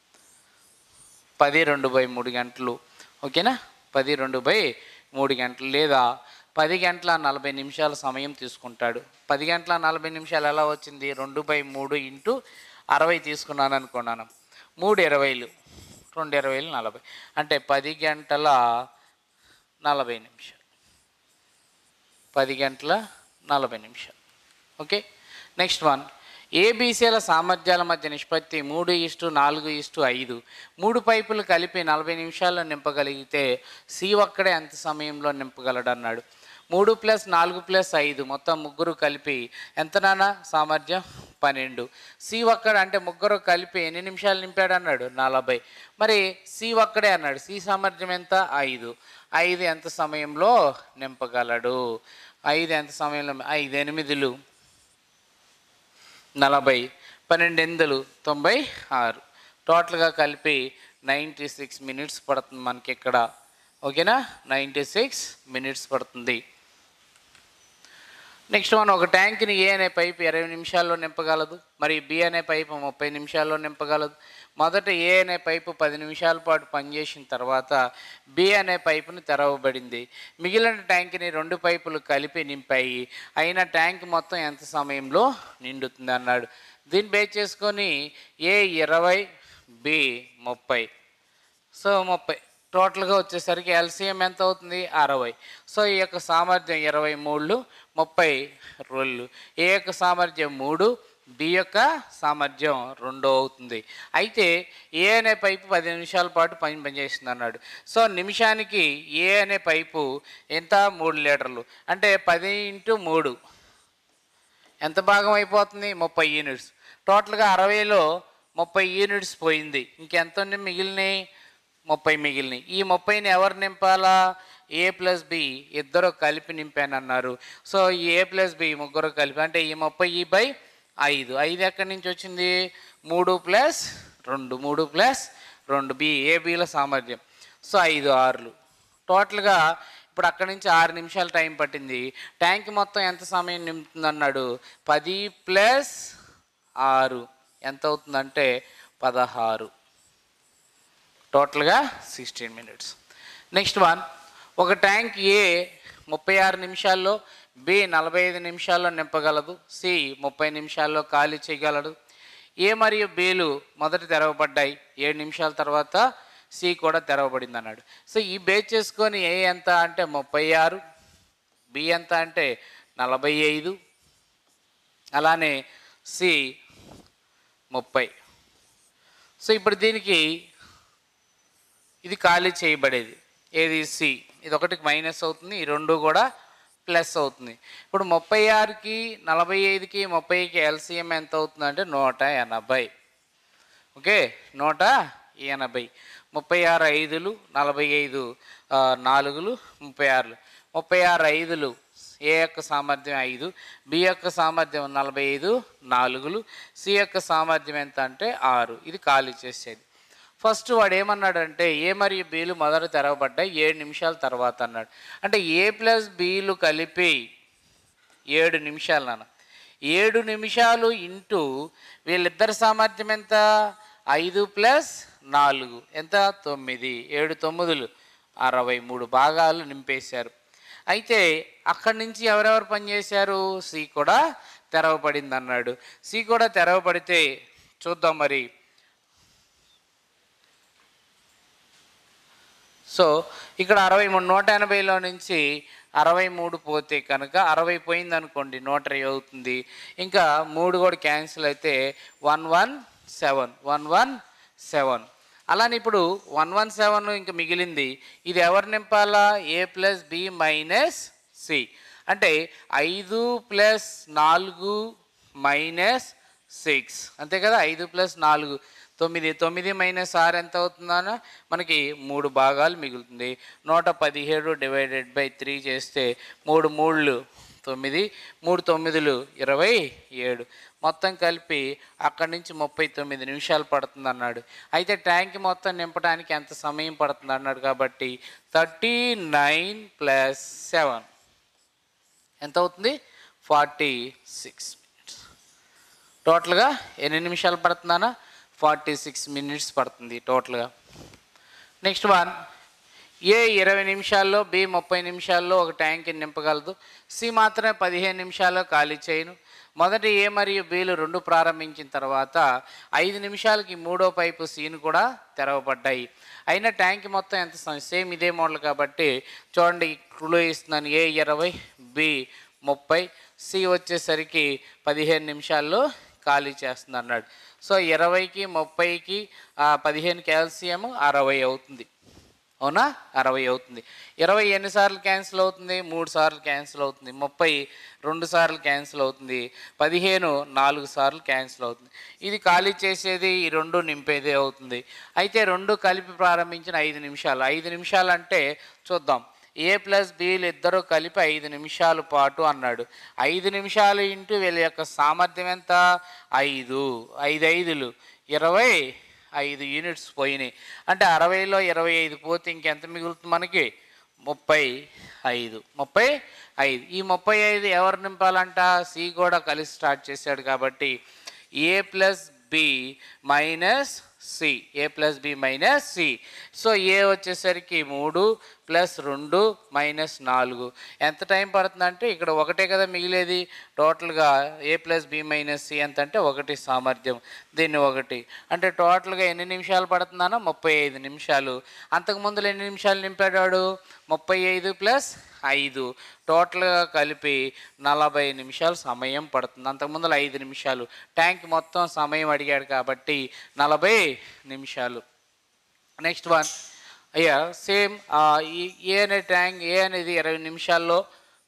పది రెండు బై మూడు గంటలు ఓకేనా పది రెండు బై మూడు గంటలు లేదా పది గంటల నలభై నిమిషాల సమయం తీసుకుంటాడు పది గంటల నలభై నిమిషాలు ఎలా వచ్చింది రెండు బై మూడు ఇంటూ అరవై తీసుకున్నాను అనుకున్నాను మూడు ఇరవైలు రెండు ఇరవైలు నలభై అంటే పది గంటల నలభై నిమిషాలు పది గంటల నలభై నిమిషాలు ఓకే నెక్స్ట్ వన్ ఏబీసీల సామర్థ్యాల మధ్య నిష్పత్తి మూడు ఇస్టు నాలుగు ఇస్టు ఐదు మూడు పైపులు కలిపి నలభై నిమిషాల్లో నింపగలిగితే సి ఒక్కడే ఎంత సమయంలో నింపగలడు అన్నాడు మూడు ప్లస్ నాలుగు ప్లస్ ఐదు మొత్తం ముగ్గురు కలిపి ఎంత నాన్న సామర్థ్యం పన్నెండు సి ఒక్కడు అంటే ముగ్గురు కలిపి ఎన్ని నిమిషాలు నింపాడు అన్నాడు నలభై మరి సి ఒక్కడే అన్నాడు సి సామర్థ్యం ఎంత ఐదు ఐదు ఎంత సమయంలో నింపగలడు ఐదు ఎంత సమయంలో ఐదు ఎనిమిదిలు నలభై పన్నెండు ఎనిమిదిలు తొంభై ఆరు టోటల్గా కలిపి నైంటీ సిక్స్ మినిట్స్ పడుతుంది మనకి ఇక్కడ ఓకేనా నైంటీ సిక్స్ మినిట్స్ పడుతుంది నెక్స్ట్ మనం ఒక ట్యాంక్ని ఏ అనే పైపు ఇరవై నిమిషాల్లో నింపగలదు మరి బి అనే పైపు ముప్పై నిమిషాల్లో నింపగలదు మొదట ఏ అనే పైపు పది నిమిషాల పాటు పనిచేసిన తర్వాత బి అనే పైపుని తెరవబడింది మిగిలిన ట్యాంక్ని రెండు పైపులు కలిపి నింపాయి అయిన ట్యాంక్ మొత్తం ఎంత సమయంలో నిండుతుంది అన్నాడు దీన్ని బేస్ చేసుకొని ఏ ఇరవై బి ముప్పై సో ముప్పై టోటల్గా వచ్చేసరికి ఎల్సిఎం ఎంత అవుతుంది అరవై సో ఈ యొక్క సామర్థ్యం ఇరవై మూడు ముప్పై రోళ్ళు ఏ యొక్క సామర్థ్యం మూడు బి యొక్క సామర్థ్యం రెండు అవుతుంది అయితే ఏ అనే పైపు పది నిమిషాల పాటు పని పనిచేస్తుంది అన్నాడు సో నిమిషానికి ఏ అనే పైపు ఎంత మూడు లీటర్లు అంటే పది ఇంటూ మూడు ఎంత భాగం అయిపోతుంది ముప్పై యూనిట్స్ టోటల్గా అరవైలో ముప్పై యూనిట్స్ పోయింది ఇంకెంత ఉంది మిగిలినాయి ముప్పై మిగిలినాయి ఈ ముప్పైని ఎవరు నింపాలా ఏ ప్లస్ బి ఇద్దరు కలిపి నింపానన్నారు సో ఈ ఏ ప్లస్ బి ముగ్గురు కలిపి అంటే ఈ ముప్పై ఈ బై ఐదు ఐదు ఎక్కడి నుంచి వచ్చింది మూడు ప్లస్ రెండు మూడు ప్లస్ రెండు బి ఏ బిల సామర్థ్యం సో ఐదు ఆరులు టోటల్గా ఇప్పుడు అక్కడి నుంచి ఆరు నిమిషాలు టైం పట్టింది ట్యాంక్ మొత్తం ఎంత సమయం నింపుతుంది అన్నాడు పది ప్లస్ ఆరు ఎంత అవుతుందంటే పదహారు టోటల్గా సిక్స్టీన్ మినిట్స్ నెక్స్ట్ వన్ ఒక ట్యాంక్ ఏ ముప్పై ఆరు నిమిషాల్లో బి నలభై ఐదు నిమిషాల్లో నింపగలదు సి ముప్పై నిమిషాల్లో ఖాళీ చేయగలడు ఏ మరియు బిలు మొదట తెరవబడ్డాయి ఏడు నిమిషాల తర్వాత సి కూడా తెరవబడింది అన్నాడు సో ఈ బేస్ చేసుకొని ఏ ఎంత అంటే ముప్పై ఆరు బి ఎంత అంటే నలభై ఐదు అలానే సి ముప్పై సో ఇప్పుడు దీనికి ఇది ఖాళీ చేయబడేది ఏది సి ఇది ఒకటికి మైనస్ అవుతుంది ఈ రెండు కూడా ప్లస్ అవుతుంది ఇప్పుడు ముప్పై ఆరుకి నలభై ఐదుకి ముప్పైకి ఎల్సిఎం ఎంత అవుతుంది అంటే నూట ఎనభై ఓకే నూట ఎనభై ముప్పై ఆరు ఐదులు నలభై ఐదు ఆ, నాలుగులు ముప్పై ఆరులు ముప్పై ఆరు ఐదులు ఏ యొక్క సామర్థ్యం ఐదు బి యొక్క సామర్థ్యం నలభై ఐదు నాలుగులు సి యొక్క సామర్థ్యం ఎంత అంటే ఆరు ఇది ఖాళీ చేసేది ఫస్ట్ వాడు ఏమన్నాడంటే ఏ మరియు బీలు మొదట తెరవబడ్డాయి ఏడు నిమిషాల తర్వాత అన్నాడు అంటే ఏ ప్లస్ బీలు కలిపి ఏడు నిమిషాలు నాన్న ఏడు నిమిషాలు ఇంటూ వీళ్ళిద్దరి సామర్థ్యం ఎంత ఐదు ప్లస్ నాలుగు ఎంత తొమ్మిది ఏడు తొమ్మిదిలు అరవై మూడు భాగాలు నింపేశారు అయితే అక్కడి నుంచి ఎవరెవరు పనిచేశారు సి కూడా తెరవబడింది అన్నాడు సి కూడా తెరవబడితే చూద్దాం మరి సో ఇక్కడ అరవై మూడు నూట ఎనభైలో నుంచి అరవై మూడు పోతే కనుక అరవై పోయింది అనుకోండి నూట ఇరవై అవుతుంది ఇంకా మూడు కూడా క్యాన్సిల్ అయితే one one seven one one seven అలానే ఇప్పుడు వన్ వన్ సెవెన్ ఇంకా మిగిలింది ఇది ఎవరు నింపాలా A plus B minus C అంటే ఐదు ప్లస్ నాలుగు మైనస్ సిక్స్ అంతే కదా ఐదు ప్లస్ నాలుగు తొమ్మిది తొమ్మిది మైనస్ ఆరు ఎంత అవుతుందన్న మనకి మూడు భాగాలు మిగులుతుంది నూట పదిహేడు డివైడెడ్ బై త్రీ చేస్తే మూడు మూడులు తొమ్మిది మూడు తొమ్మిదిలు ఇరవై ఏడు మొత్తం కలిపి అక్కడి నుంచి ముప్పై తొమ్మిది నిమిషాలు పడుతుంది అన్నాడు అయితే ట్యాంక్ మొత్తం నింపడానికి ఎంత సమయం పడుతుంది అన్నాడు కాబట్టి థర్టీ నైన్ ప్లస్ సెవెన్ ఎంత అవుతుంది ఫార్టీ సిక్స్ మినిట్స్ టోటల్గా ఎన్ని నిమిషాలు పడుతుందన్నా ఫార్టీ సిక్స్ మినిట్స్ పడుతుంది టోటల్గా నెక్స్ట్ వన్ ఏ ఇరవై నిమిషాల్లో బి ముప్పై నిమిషాల్లో ఒక ట్యాంక్ నింపగలదు సి మాత్రమే పదిహేను నిమిషాల్లో ఖాళీ చేయను మొదటి ఏ మరియు బిలు రెండు ప్రారంభించిన తర్వాత ఐదు నిమిషాలకి మూడో పైపు సీను కూడా తెరవబడ్డాయి అయినా ట్యాంక్ మొత్తం ఎంత సమ- సేమ్ ఇదే మోడల్ కాబట్టి చూడండి క్లూ ఇస్తున్నాను ఏ ఇరవై బి ముప్పై సి వచ్చేసరికి పదిహేను నిమిషాల్లో ఖాళీ చేస్తుంది అన్నాడు సో ఇరవైకి ముప్పైకి ఆ, పదిహేను కాల్షియం అరవై అవుతుంది అవునా అరవై అవుతుంది ఇరవై ఎన్నిసార్లు క్యాన్సిల్ అవుతుంది మూడు సార్లు క్యాన్సిల్ అవుతుంది ముప్పై రెండు సార్లు క్యాన్సిల్ అవుతుంది పదిహేను నాలుగు సార్లు క్యాన్సిల్ అవుతుంది ఇది ఖాళీ చేసేది ఈ రెండు నింపేదే అవుతుంది అయితే రెండు కలిపి ప్రారంభించిన ఐదు నిమిషాలు ఐదు నిమిషాలు అంటే చూద్దాం ఏ ప్లస్ బీలు ఇద్దరు కలిపి ఐదు నిమిషాల పాటు అన్నాడు ఐదు నిమిషాలు ఇంటూ వీళ్ళ యొక్క సామర్థ్యం ఎంత ఐదు ఐదు ఐదులు ఇరవై ఐదు యూనిట్స్ పోయినాయి అంటే అరవైలో ఇరవై ఐదు పోతే ఇంకెంత మిగులుతుంది మనకి ముప్పై ఐదు ముప్పై ఐదు ఈ ముప్పై ఐదు ఎవరు నింపాలంట సి కూడా కలిసి స్టార్ట్ చేశాడు కాబట్టి A plus B minus C A plus B minus C so A వచ్చేసరికి మూడు ప్లస్ రెండు మైనస్ నాలుగు ఎంత టైం పడుతుందంటే ఇక్కడ ఒకటే కదా మిగిలేది టోటల్గా A plus B minus C ఎంత అంటే ఒకటి సామర్థ్యం దీన్ని ఒకటి అంటే టోటల్గా ఎన్ని నిమిషాలు పడుతుందనో ముప్పై ఐదు నిమిషాలు అంతకుముందు ఎన్ని నిమిషాలు నింపాడు ముప్పై ఐదు ప్లస్ ఐదు టోటల్గా కలిపి నలభై నిమిషాలు సమయం పడుతుంది అంతకుముందు ఐదు నిమిషాలు ట్యాంక్ మొత్తం సమయం అడిగాడు కాబట్టి నలభై నిమిషాలు నెక్స్ట్ వన్ అయ్యా సేమ్ ఈ ఏ అనే ట్యాంక్ ఏ అనేది ఇరవై నిమిషాల్లో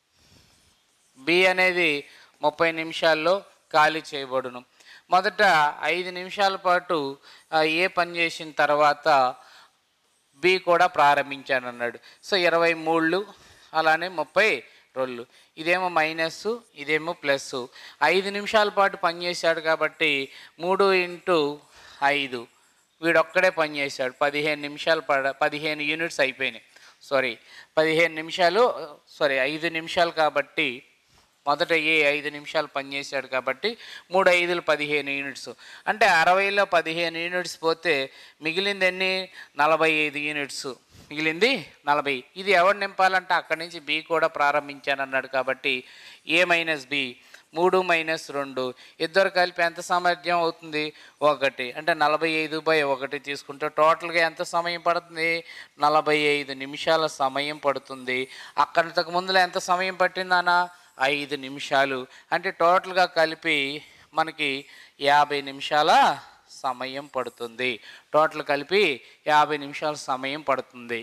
బి అనేది ముప్పై నిమిషాల్లో ఖాళీ చేయబడును మొదట ఐదు నిమిషాల పాటు ఆ, ఏ పని చేసిన తర్వాత బి కూడా ప్రారంభించాను అన్నాడు సో ఇరవై మూళ్ళు అలానే ముప్పై రోళ్ళు ఇదేమో మైనస్ ఇదేమో ప్లస్ ఐదు నిమిషాల పాటు పనిచేశాడు కాబట్టి మూడు ఇంటూ ఐదు వీడొక్కడే పనిచేశాడు పదిహేను నిమిషాలు పడ పదిహేను యూనిట్స్ అయిపోయినాయి సారీ పదిహేను నిమిషాలు సారీ ఐదు నిమిషాలు కాబట్టి మొదట ఏ ఐదు నిమిషాలు పనిచేశాడు కాబట్టి మూడు ఐదులు పదిహేను యూనిట్స్ అంటే అరవైలో పదిహేను యూనిట్స్ పోతే మిగిలింది ఎన్ని నలభై ఐదు యూనిట్స్ మిగిలింది నలభై ఇది ఎవరు నింపాలంటే అక్కడి నుంచి బి కూడా ప్రారంభించాను అన్నాడు కాబట్టి ఏ మైనస్ బి మూడు మైనస్ రెండు ఇద్దరు కలిపి ఎంత సామర్థ్యం అవుతుంది ఒకటి అంటే నలభై ఐదు బై ఒకటి తీసుకుంటే టోటల్గా ఎంత సమయం పడుతుంది నలభై ఐదు నిమిషాల సమయం పడుతుంది అక్కడికి ముందులో ఎంత సమయం పట్టిందనా ఐదు నిమిషాలు అంటే టోటల్గా కలిపి మనకి యాభై నిమిషాల సమయం పడుతుంది టోటల్ కలిపి యాభై నిమిషాల సమయం పడుతుంది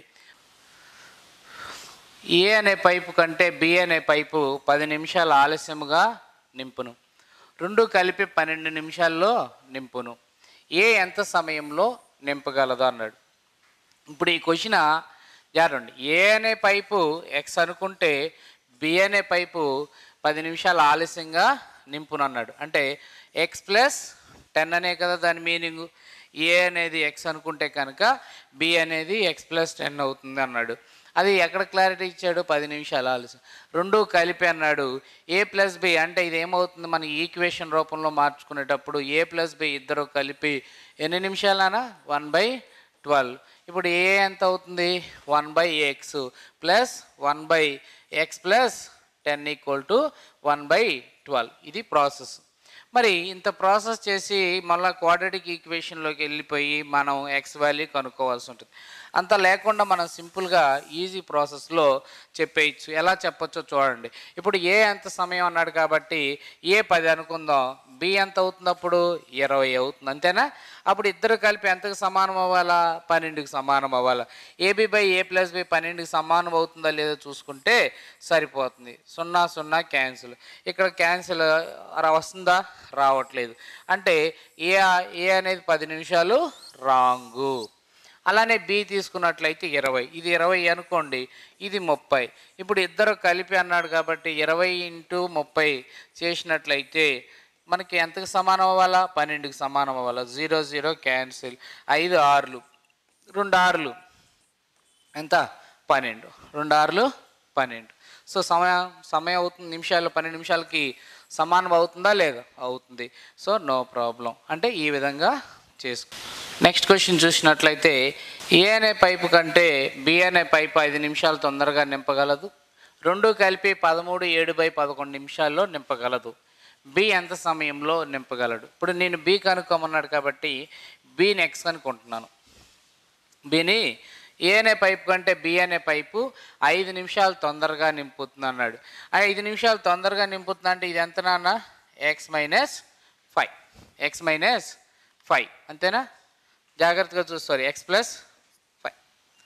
ఏ అనే పైపు కంటే బి అనే పైపు పది నిమిషాలు ఆలస్యముగా నింపును రెండు కలిపి పన్నెండు నిమిషాల్లో నింపును ఏ ఎంత సమయంలో నింపగలదు అన్నాడు ఇప్పుడు ఈ క్వశ్చన్ జారండి ఏ అనే పైపు ఎక్స్ అనుకుంటే బి అనే పైపు పది నిమిషాలు ఆలస్యంగా నింపునన్నాడు అంటే ఎక్స్ ప్లస్ టెన్ అనే కదా దాని మీనింగ్ ఏ అనేది ఎక్స్ అనుకుంటే కనుక బి అనేది ఎక్స్ ప్లస్ టెన్ అవుతుంది అన్నాడు అది ఎక్కడ క్లారిటీ ఇచ్చాడు పది నిమిషాలు ఆలస్యం రెండు కలిపి అన్నాడు ఏ ప్లస్ బి అంటే ఇది ఏమవుతుంది మన ఈక్వేషన్ రూపంలో మార్చుకునేటప్పుడు ఏ ప్లస్ బి ఇద్దరు కలిపి ఎన్ని నిమిషాలనా వన్ బై ట్వెల్వ్ ఇప్పుడు ఏ ఎంత అవుతుంది one by X plus one by X plus ten equal to one by twelve ఇది ప్రాసెస్ మరి ఇంత ప్రాసెస్ చేసి మళ్ళీ క్వాడ్రటిక్ ఈక్వేషన్లోకి వెళ్ళిపోయి మనం ఎక్స్ వాల్యూ కనుక్కోవాల్సి ఉంటుంది అంత లేకుండా మనం సింపుల్గా ఈజీ ప్రాసెస్లో చెప్పేయచ్చు ఎలా చెప్పొచ్చో చూడండి ఇప్పుడు ఏ ఎంత సమయం అన్నాడు కాబట్టి ఏ పది అనుకుందాం బి ఎంత అవుతుంది అప్పుడు ఇరవై అవుతుంది అంతేనా అప్పుడు ఇద్దరు కలిపి ఎంతకు సమానం అవ్వాలా పన్నెండుకి సమానం అవ్వాలా AB by A plus B పన్నెండుకి సమానం అవుతుందా లేదో చూసుకుంటే సరిపోతుంది సున్నా సున్నా క్యాన్సిల్ ఇక్కడ క్యాన్సిల్ వస్తుందా రావట్లేదు అంటే ఏ ఏ అనేది పది నిమిషాలు రాంగు అలానే బి తీసుకున్నట్లయితే ఇరవై ఇది ఇరవై అనుకోండి ఇది ముప్పై ఇప్పుడు ఇద్దరు కలిపి అన్నాడు కాబట్టి ఇరవై ఇంటూ ముప్పై చేసినట్లయితే మనకి ఎంతకు సమానం అవ్వాలా పన్నెండుకి సమానం అవ్వాలా జీరో జీరో క్యాన్సిల్ ఐదు ఆరులు రెండు ఆరులు ఎంత పన్నెండు రెండు ఆరులు పన్నెండు సో సమయం సమయం అవుతుంది నిమిషాలు పన్నెండు నిమిషాలకి సమానం అవుతుందా లేదా అవుతుంది సో నో ప్రాబ్లం అంటే ఈ విధంగా చేసుకో నెక్స్ట్ క్వశ్చన్ చూసినట్లయితే ఏ అనే పైపు కంటే బి అనే పైపు ఐదు నిమిషాలు తొందరగా నింపగలదు రెండు కలిపి పదమూడు ఏడు బై పదకొండు నిమిషాల్లో నింపగలదు బి ఎంత సమయంలో నింపగలడు ఇప్పుడు నేను బి కనుక్కోమన్నాడు కాబట్టి బి నెక్స్ట్ అనుకుంటున్నాను బిని ఏ అనే పైపు కంటే బి అనే పైపు ఐదు నిమిషాలు తొందరగా నింపుతుంది అన్నాడు ఆ ఐదు నిమిషాలు తొందరగా నింపుతుంది అంటే ఇది ఎంత నాన్న X minus five X minus five అంతేనా జాగ్రత్తగా చూస్తారు ఎక్స్ ప్లస్ ఫైవ్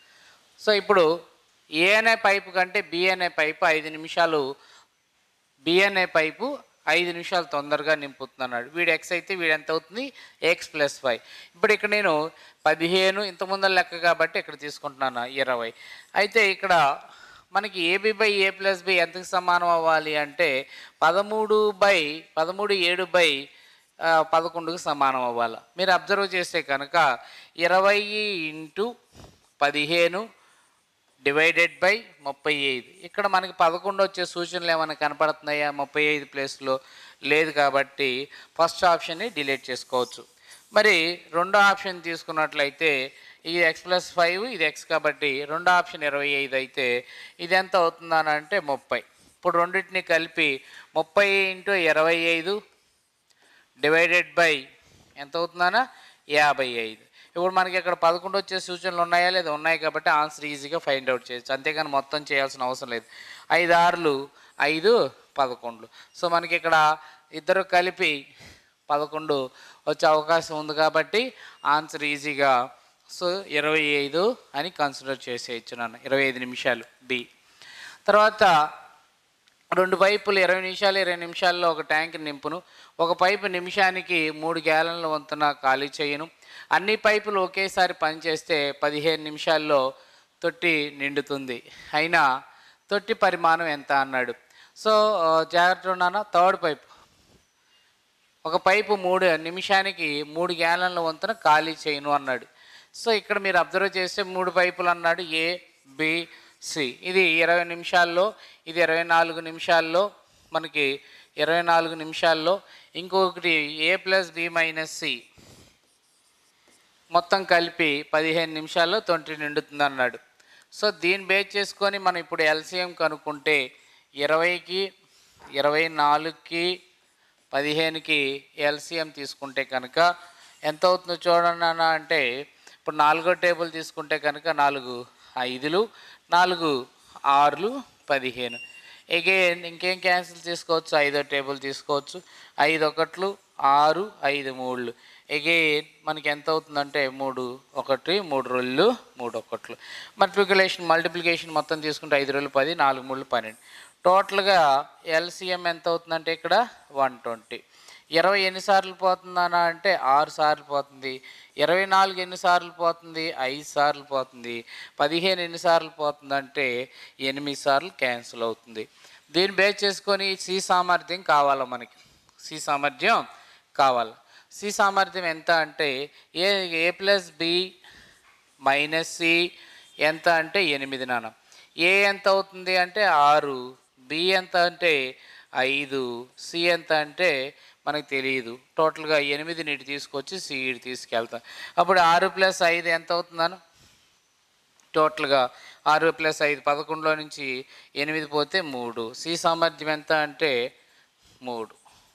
సో ఇప్పుడు ఏ అనే పైపు కంటే బి అనే పైపు ఐదు నిమిషాలు బి అనే పైపు ఐదు నిమిషాలు తొందరగా నింపుతున్నాడు వీడు ఎక్స్ అయితే వీడు ఎంత అవుతుంది ఎక్స్ ప్లస్ ఫైవ్ ఇప్పుడు ఇక్కడ నేను పదిహేను ఇంత ముందర లెక్క కాబట్టి ఇక్కడ తీసుకుంటున్నాను ఇరవై అయితే ఇక్కడ మనకి AB by A plus B ఎంతకు సమానం అవ్వాలి అంటే పదమూడు బై పదమూడు ఏడు బై ఆ, పదకొండుకు సమానం అవ్వాలి మీరు అబ్జర్వ్ చేస్తే కనుక ఇరవై ఇంటూ పదిహేను డివైడెడ్ బై ముప్పై ఐదు ఇక్కడ మనకి పదకొండు వచ్చే సూచనలు ఏమైనా కనపడుతున్నాయా ముప్పై ఐదు ప్లేస్లో లేదు కాబట్టి ఫస్ట్ ఆప్షన్ని డిలీట్ చేసుకోవచ్చు మరి రెండో ఆప్షన్ తీసుకున్నట్లయితే ఇది ఎక్స్ ప్లస్ ఫైవ్ ఇది ఎక్స్ కాబట్టి రెండో ఆప్షన్ ఇరవై ఐదు అయితే ఇది ఎంత అవుతుందని అంటే ముప్పై ఇప్పుడు రెండింటిని కలిపి ముప్పై ఇంటూ ఇరవై ఐదు డివైడెడ్ బై ఎంత అవుతుందనా యాభై ఐదు ఇప్పుడు మనకి ఇక్కడ పదకొండు వచ్చే సూచనలు ఉన్నాయా లేదా ఉన్నాయి కాబట్టి ఆన్సర్ ఈజీగా ఫైండ్ అవుట్ చేయొచ్చు అంతేగాని మొత్తం చేయాల్సిన అవసరం లేదు ఐదు ఆరులు ఐదు పదకొండు సో మనకి ఇక్కడ ఇద్దరు కలిపి పదకొండు వచ్చే అవకాశం ఉంది కాబట్టి ఆన్సర్ ఈజీగా సో ఇరవై ఐదు అని కన్సిడర్ చేసేయచ్చు నన్ను ఇరవై ఐదు నిమిషాలు బి తర్వాత రెండు పైపులు ఇరవై నిమిషాలు ఇరవై నిమిషాల్లో ఒక ట్యాంక్ నింపును ఒక పైపు నిమిషానికి మూడు గ్యాలన్ల వంతున ఖాళీ చేయను అన్ని పైపులు ఒకేసారి పనిచేస్తే పదిహేను నిమిషాల్లో తొట్టి నిండుతుంది అయినా తొట్టి పరిమాణం ఎంత అన్నాడు సో ఆ, జాగ్రత్త ఉన్నానా థర్డ్ పైప్ ఒక పైపు మూడు నిమిషానికి మూడు గ్యాలన్ల వంతున ఖాళీ చేయను అన్నాడు సో ఇక్కడ మీరు అబ్జర్వ్ చేస్తే మూడు పైపులు అన్నాడు ఏ బి సి ఇది ఇరవై నిమిషాల్లో ఇది ఇరవై నాలుగు నిమిషాల్లో మనకి ఇరవై నాలుగు నిమిషాల్లో ఇంకొకటి A plus B minus C మొత్తం కలిపి పదిహేను నిమిషాల్లో తొంటి నిండుతుంది అన్నాడు సో దీన్ని బేస్ చేసుకొని మనం ఇప్పుడు ఎల్సిఎం కనుక్కుంటే ఇరవైకి ఇరవై నాలుగుకి పదిహేనుకి ఎల్సిఎం తీసుకుంటే కనుక ఎంత అవుతుందో చూడండి అన్న అంటే ఇప్పుడు నాలుగో టేబుల్ తీసుకుంటే కనుక నాలుగు ఐదులు నాలుగు ఆరులు పదిహేను ఎగైన్ ఇంకేం క్యాన్సిల్ తీసుకోవచ్చు ఐదో టేబుల్ తీసుకోవచ్చు ఐదు ఒకట్లు ఆరు ఐదు మూడులు ఎగైన్ మనకి ఎంత అవుతుందంటే మూడు ఒకటి మూడు రోజులు మూడు ఒకట్లు మల్టిప్లికేషన్ మల్టిప్లికేషన్ మొత్తం తీసుకుంటే ఐదు రోజులు పది నాలుగు మూడు పన్నెండు టోటల్గా ఎల్సిఎం ఎంత అవుతుందంటే ఇక్కడ వన్ ట్వంటీ ఇరవై ఎన్నిసార్లు పోతుందనా అంటే ఆరు సార్లు పోతుంది ఇరవై నాలుగు ఎన్నిసార్లు పోతుంది ఐదు సార్లు పోతుంది పదిహేను ఎన్నిసార్లు పోతుందంటే ఎనిమిది సార్లు క్యాన్సిల్ అవుతుంది దీన్ని బేస్ చేసుకొని సి సామర్థ్యం కావాలా మనకి సి సామర్థ్యం కావాలి సి సామర్థ్యం ఎంత అంటే A A plus B minus C ఎంత అంటే ఎనిమిది నాన్న ఏ ఎంత అవుతుంది అంటే ఆరు బి ఎంత అంటే ఐదు సి ఎంత అంటే మనకు తెలియదు టోటల్గా ఎనిమిది నీటి తీసుకొచ్చి సి ఇటు తీసుకెళ్తాం అప్పుడు ఆరు ప్లస్ ఐదు ఎంత అవుతుందను టోటల్గా ఆరు ప్లస్ ఐదు పదకొండులో నుంచి ఎనిమిది పోతే మూడు సి సామర్థ్యం ఎంత అంటే మూడు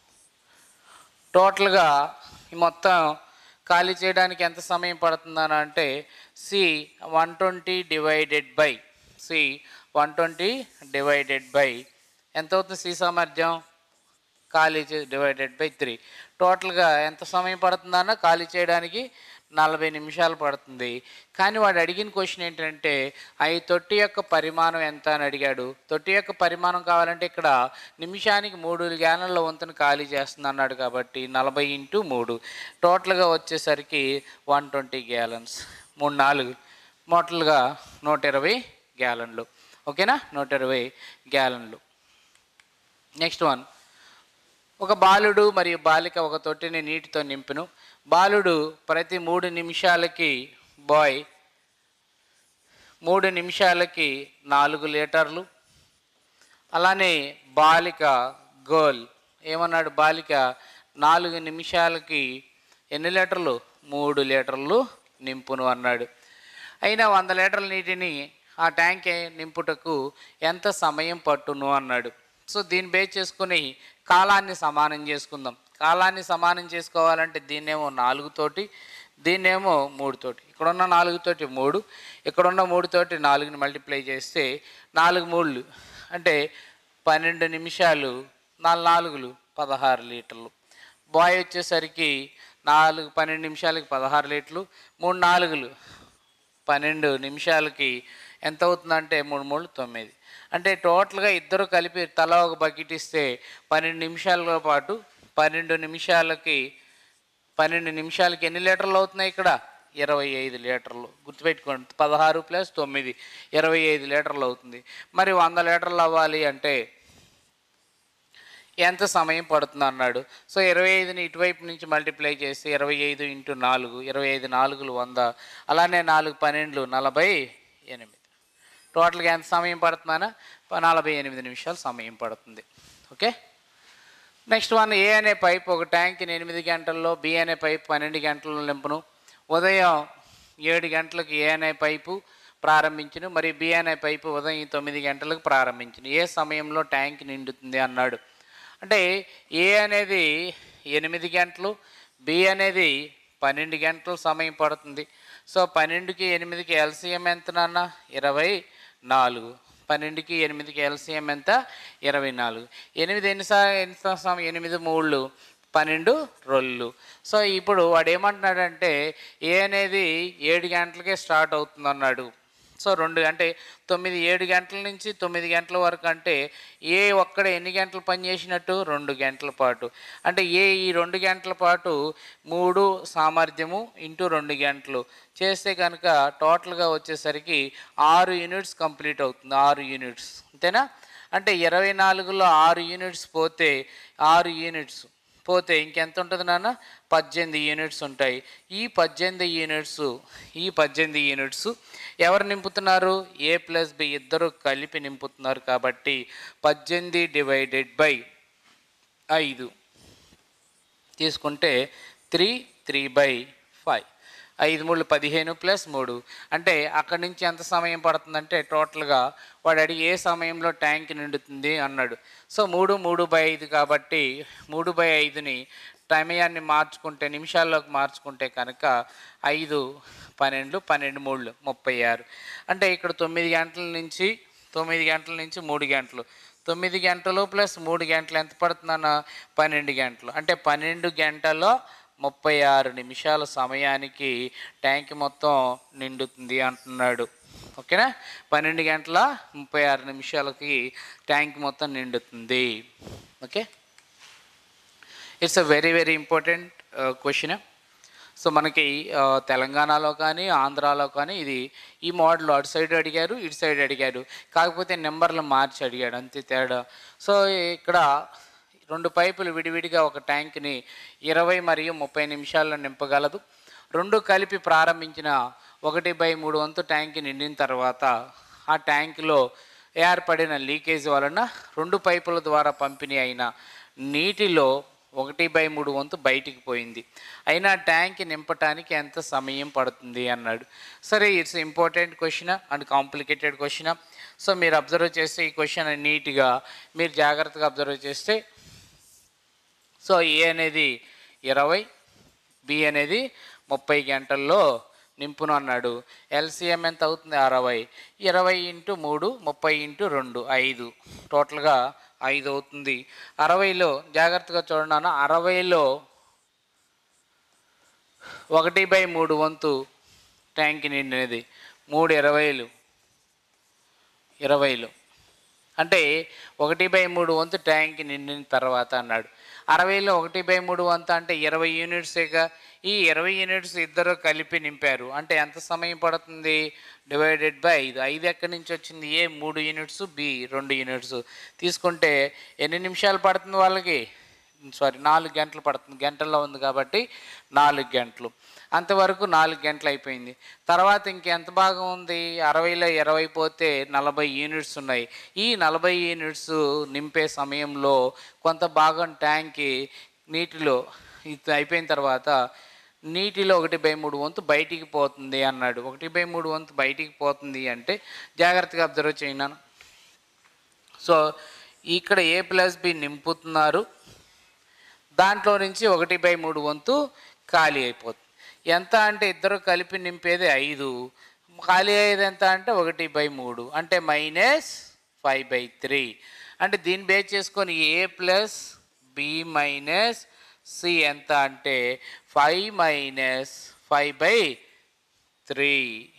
టోటల్గా ఈ మొత్తం ఖాళీ చేయడానికి ఎంత సమయం పడుతుందని అంటే C one twenty divided by C one twenty divided by ఎంత అవుతుంది సి సామర్థ్యం ఖాళీ చే డివైడెడ్ బై త్రీ టోటల్గా ఎంత సమయం పడుతుందన్న ఖాళీ చేయడానికి నలభై నిమిషాలు పడుతుంది కానీ వాడు అడిగిన క్వశ్చన్ ఏంటంటే ఆ ఈ తొట్టి యొక్క పరిమాణం ఎంత అని అడిగాడు తొట్టి యొక్క పరిమాణం కావాలంటే ఇక్కడ నిమిషానికి మూడు గ్యాలన్ల వంతును ఖాళీ చేస్తుంది అన్నాడు కాబట్టి నలభై ఇంటూ మూడు టోటల్గా వచ్చేసరికి వన్ ట్వంటీ గ్యాలన్స్ మూడు నాలుగు మోటల్గా నూట ఇరవై గ్యాలన్లు ఓకేనా నూట ఇరవై గ్యాలన్లు నెక్స్ట్ వన్ ఒక బాలుడు మరియు బాలిక ఒక తొట్టిని నీటితో నింపును బాలుడు ప్రతి మూడు నిమిషాలకి బాయ్ మూడు నిమిషాలకి నాలుగు లీటర్లు అలానే బాలిక గర్ల్ ఏమన్నాడు బాలిక నాలుగు నిమిషాలకి ఎన్ని లీటర్లు మూడు లీటర్లు నింపును అన్నాడు అయినా వంద లీటర్ల నీటిని ఆ ట్యాంక్ నింపుటకు ఎంత సమయం పట్టును అన్నాడు సో దీన్ని బేస్ చేసుకుని కాలాన్ని సమానం చేసుకుందాం కాలాన్ని సమానం చేసుకోవాలంటే దీన్నేమో నాలుగుతోటి దీన్నేమో మూడుతోటి ఇక్కడున్న నాలుగుతోటి మూడు ఇక్కడున్న మూడుతోటి నాలుగుని మల్టిప్లై చేస్తే నాలుగు మూడులు అంటే పన్నెండు నిమిషాలు నాలుగు నాలుగులు పదహారు లీటర్లు బాయ్ వచ్చేసరికి నాలుగు పన్నెండు నిమిషాలకి పదహారు లీటర్లు మూడు నాలుగులు పన్నెండు నిమిషాలకి ఎంత అవుతుందంటే మూడు మూడు తొమ్మిది అంటే టోటల్గా ఇద్దరు కలిపి తల ఒక బకెట్ ఇస్తే పన్నెండు నిమిషాలతో పాటు పన్నెండు నిమిషాలకి పన్నెండు నిమిషాలకి ఎన్ని లీటర్లు అవుతున్నాయి ఇక్కడ ఇరవై ఐదు లీటర్లు గుర్తుపెట్టుకోండి పదహారు ప్లస్ తొమ్మిది ఇరవై ఐదు లీటర్లు అవుతుంది మరి వంద లీటర్లు అవ్వాలి అంటే ఎంత సమయం పడుతుంది అన్నాడు సో ఇరవై ఐదుని ఇటువైపు నుంచి మల్టిప్లై చేస్తే ఇరవై ఐదు ఇంటూ నాలుగు ఇరవై ఐదు నాలుగులు వంద అలానే నాలుగు పన్నెండులు నలభై ఎనిమిది టోటల్గా ఎంత సమయం పడుతుందనా నలభై ఎనిమిది నిమిషాలు సమయం పడుతుంది ఓకే నెక్స్ట్ వన్ ఏ అనే పైప్ ఒక ట్యాంక్ని ఎనిమిది గంటల్లో బి అనే పైప్ పన్నెండు గంటల్లో నింపును ఉదయం ఏడు గంటలకు ఏ అనే పైపు ప్రారంభించును మరియు బి అనే పైపు ఉదయం తొమ్మిది గంటలకు ప్రారంభించును ఏ సమయంలో ట్యాంక్ నిండుతుంది అన్నాడు అంటే ఏ అనేది ఎనిమిది గంటలు బి అనేది పన్నెండు గంటలు సమయం పడుతుంది సో పన్నెండుకి ఎనిమిదికి ఎల్సిఎం ఎంత నాన్న ఇరవై నాలుగు పన్నెండుకి ఎనిమిదికి ఎల్సిఎం ఎంత ఇరవై నాలుగు ఎనిమిది ఎన్నిసా ఎన్ని సమయం ఎనిమిది మూళ్ళు పన్నెండు రొల్లు సో ఇప్పుడు వాడు ఏమంటున్నాడంటే ఏ అనేది ఏడు గంటలకే స్టార్ట్ అవుతుంది అన్నాడు సో రెండు అంటే తొమ్మిది ఏడు గంటల నుంచి తొమ్మిది గంటల వరకు అంటే ఏ ఒక్కడ ఎన్ని గంటలు పని చేసినట్టు రెండు గంటల పాటు అంటే ఏ ఈ రెండు గంటల పాటు మూడు సామర్థ్యము ఇంటూ రెండు గంటలు చేస్తే కనుక టోటల్గా వచ్చేసరికి ఆరు యూనిట్స్ కంప్లీట్ అవుతుంది ఆరు యూనిట్స్ అంతేనా అంటే ఇరవై నాలుగులో ఆరు యూనిట్స్ పోతే ఆరు యూనిట్స్ పోతే ఇంకెంత ఉంటుంది నాన్న పద్దెనిమిది యూనిట్స్ ఉంటాయి ఈ పద్దెనిమిది యూనిట్స్ ఈ పద్దెనిమిది యూనిట్స్ ఎవరు నింపుతున్నారు ఏ ప్లస్ బి ఇద్దరు కలిపి నింపుతున్నారు కాబట్టి పద్దెనిమిది డివైడెడ్ బై ఐదు తీసుకుంటే త్రీ త్రీ బై ఫైవ్ ఐదు మూడు పదిహేను ప్లస్ మూడు అంటే అక్కడి నుంచి ఎంత సమయం పడుతుందంటే టోటల్గా వాడు అడిగి ఏ సమయంలో ట్యాంక్ నిండుతుంది అన్నాడు సో మూడు మూడు బై ఐదు కాబట్టి మూడు బై ఐదుని సమయాన్ని మార్చుకుంటే నిమిషాల్లోకి మార్చుకుంటే కనుక ఐదు పన్నెండు పన్నెండు మూడు ముప్పై ఆరు అంటే ఇక్కడ తొమ్మిది గంటల నుంచి తొమ్మిది గంటల నుంచి మూడు గంటలు తొమ్మిది గంటలు ప్లస్ మూడు గంటలు ఎంత పడుతుందన్న పన్నెండు గంటలు అంటే పన్నెండు గంటల్లో ముప్పై ఆరు నిమిషాల సమయానికి ట్యాంక్ మొత్తం నిండుతుంది అంటున్నాడు ఓకేనా పన్నెండు గంటల ముప్పై ఆరు నిమిషాలకి ట్యాంక్ మొత్తం నిండుతుంది okay it's uh very very important question so మనకి ఆ, తెలంగాణలో కానీ ఆంధ్రాలో కానీ ఇది ఈ మోడల్ అటు సైడ్ అడిగారు ఇటు సైడ్ అడిగారు కాకపోతే నెంబర్లు మార్చి అడిగాడు అంతే తేడా సో ఇక్కడ రెండు పైపులు విడివిడిగా ఒక ట్యాంక్ని ఇరవై మరియు ముప్పై నిమిషాల్లో నింపగలదు రెండు కలిపి ప్రారంభించిన ఒకటి బై మూడు వంతు ట్యాంక్ నిండిన తర్వాత ఆ ట్యాంకులో ఏర్పడిన లీకేజ్ వలన రెండు పైపుల ద్వారా పంపిణీ అయిన నీటిలో ఒకటి బై మూడు వంతు బయటికి పోయింది అయినా ట్యాంక్ నింపటానికి ఎంత సమయం పడుతుంది అన్నాడు సరే it's important question and complicated question so మీరు అబ్జర్వ్ చేస్తే ఈ క్వశ్చన్ నీట్గా మీరు జాగ్రత్తగా అబ్జర్వ్ చేస్తే సో ఏ అనేది ఇరవై బి అనేది ముప్పై గంటల్లో నింపును అన్నాడు ఎల్సిఎం ఎంత అవుతుంది అరవై ఇరవై ఇంటూ మూడు ముప్పై ఇంటూ రెండు ఐదు టోటల్గా ఐదు అవుతుంది అరవైలో జాగ్రత్తగా చూడండి అన్న అరవైలో ఒకటి బై మూడు వంతు ట్యాంక్ నిండినది మూడు ఇరవైలు ఇరవైలు అంటే ఒకటి బై మూడు వంతు ట్యాంక్ నిండిన తర్వాత అన్నాడు అరవైలో ఒకటి బై మూడు వంతు అంటే ఇరవై యూనిట్సేగా ఈ ఇరవై యూనిట్స్ ఇద్దరు కలిపి నింపారు అంటే ఎంత సమయం పడుతుంది డివైడెడ్ బై ఐదు ఐదు ఎక్కడి నుంచి వచ్చింది ఏ మూడు యూనిట్స్ బి రెండు యూనిట్స్ తీసుకుంటే ఎన్ని నిమిషాలు పడుతుంది వాళ్ళకి సారీ నాలుగు గంటలు పడుతుంది గంటల్లో ఉంది కాబట్టి నాలుగు గంటలు అంతవరకు నాలుగు గంటలు అయిపోయింది తర్వాత ఇంకెంత భాగం ఉంది అరవైలో ఇరవై పోతే నలభై యూనిట్స్ ఉన్నాయి ఈ నలభై యూనిట్స్ నింపే సమయంలో కొంత భాగం ట్యాంక్కి నీటిలో ఇది అయిపోయిన తర్వాత నీటిలో ఒకటి బై మూడు వంతు బయటికి పోతుంది అన్నాడు ఒకటి బై మూడు వంతు బయటికి పోతుంది అంటే జాగ్రత్తగా అబ్జర్వ్ చేయనాను సో ఇక్కడ ఏ ప్లస్ బి నింపుతున్నారు దాంట్లో నుంచి ఒకటి బై మూడు వంతు ఖాళీ అయిపోతుంది ఎంత అంటే ఇద్దరు కలిపి నింపేది ఐదు ఖాళీ అయ్యేది ఎంత అంటే ఒకటి బై మూడు అంటే మైనస్ ఫైవ్ బై త్రీ అంటే దీన్ని బేస్ చేసుకొని A plus B minus C ఎంత అంటే five minus five by three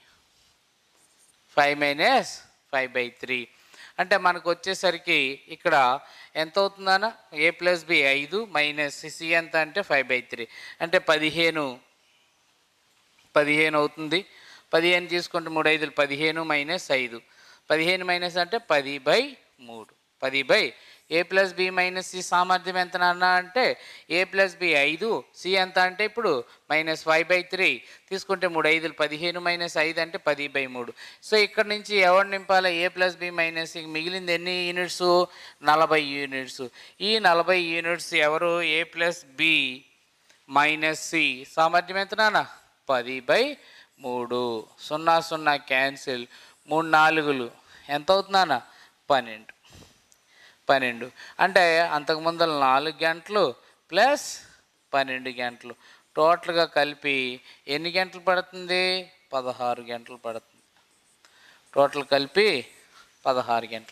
five minus five by three అంటే మనకు వచ్చేసరికి ఇక్కడ ఎంత అవుతుందన్న ఏ ప్లస్ బి ఐదు మైనస్ సి ఎంత అంటే ఫైవ్ బై త్రీ అంటే పదిహేను పదిహేను అవుతుంది పదిహేను తీసుకుంటే మూడు ఐదులు పదిహేను మైనస్ ఐదు పదిహేను మైనస్ అంటే పది బై మూడు పది by A plus B minus C సామర్థ్యం ఎంత నాన్న అంటే ఏ ప్లస్ బి ఐదు సి ఎంత అంటే ఇప్పుడు మైనస్ ఫైవ్ బై త్రీ తీసుకుంటే మూడు ఐదులు పదిహేను మైనస్ ఐదు అంటే పది బై మూడు సో ఇక్కడ నుంచి ఎవరు నింపాలి A plus B minus C మిగిలింది ఎన్ని యూనిట్స్ నలభై యూనిట్స్ ఈ నలభై యూనిట్స్ ఎవరు A plus B minus C సామర్థ్యం ఎంత నాన్న పది బై మూడు సున్నా సున్నా క్యాన్సిల్ మూడు నాలుగులు ఎంత అవుతుందన్న పన్నెండు పన్నెండు అంటే అంతకుముందు నాలుగు గంటలు ప్లస్ పన్నెండు గంటలు టోటల్గా కలిపి ఎన్ని గంటలు పడుతుంది పదహారు గంటలు పడుతుంది టోటల్ కలిపి పదహారు గంటలు పడుతుంది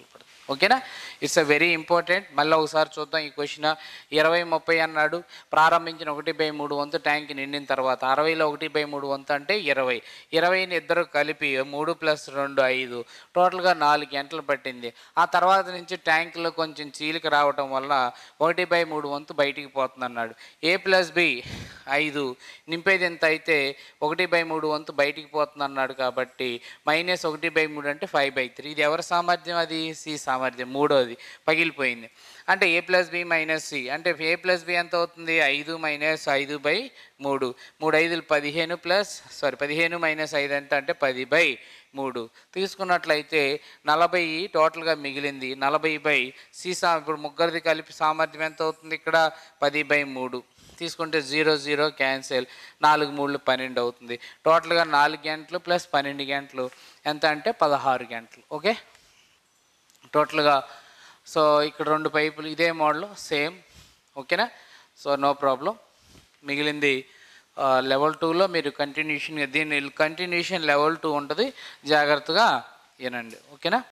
ఓకేనా ఇట్స్ అ వెరీ ఇంపార్టెంట్ మళ్ళీ ఒకసారి చూద్దాం ఈ క్వశ్చన్ ఇరవై ముప్పై అన్నాడు ప్రారంభించిన ఒకటి బై మూడు వంతు ట్యాంక్ నిండిన తర్వాత అరవైలో ఒకటి బై మూడు వంతు అంటే ఇరవై ఇరవైని ఇద్దరు కలిపి మూడు ప్లస్ రెండు ఐదు టోటల్గా నాలుగు గంటలు పట్టింది ఆ తర్వాత నుంచి ట్యాంకులో కొంచెం చీలిక రావటం వల్ల ఒకటి బై మూడు వంతు బయటికి పోతుంది అన్నాడు ఏ ప్లస్ బి ఐదు నింపేది ఎంత అయితే ఒకటి బై మూడు వంతు బయటికి పోతుంది అన్నాడు కాబట్టి మైనస్ ఒకటి బై మూడు అంటే ఫైవ్ బై త్రీ ఇది ఎవరి సామర్థ్యం అది సి సామర్థ్యం మూడోది పగిలిపోయింది అంటే A plus B minus C అంటే ఏ ప్లస్ బి ఎంత అవుతుంది ఐదు మైనస్ ఐదు బై మూడు మూడు ఐదులు పదిహేను ప్లస్ సారీ పదిహేను మైనస్ ఐదు ఎంత అంటే పది బై మూడు తీసుకున్నట్లయితే నలభై టోటల్గా మిగిలింది నలభై బై సి సా ఇప్పుడు ముగ్గురిది కలిపి సామర్థ్యం ఎంత అవుతుంది ఇక్కడ పది బై మూడు తీసుకుంటే జీరో జీరో క్యాన్సిల్ నాలుగు మూడు పన్నెండు అవుతుంది టోటల్గా నాలుగు గంటలు ప్లస్ పన్నెండు గంటలు ఎంత అంటే పదహారు గంటలు ఓకే టోటల్గా సో ఇక్కడ రెండు పైపులు ఇదే మోడల్ సేమ్ ఓకేనా సో నో ప్రాబ్లం మిగిలింది లెవెల్ టూలో మీరు కంటిన్యూషన్ దీన్ని కంటిన్యూషన్ లెవెల్ టూ ఉంటుంది జాగ్రత్తగా వినండి ఓకేనా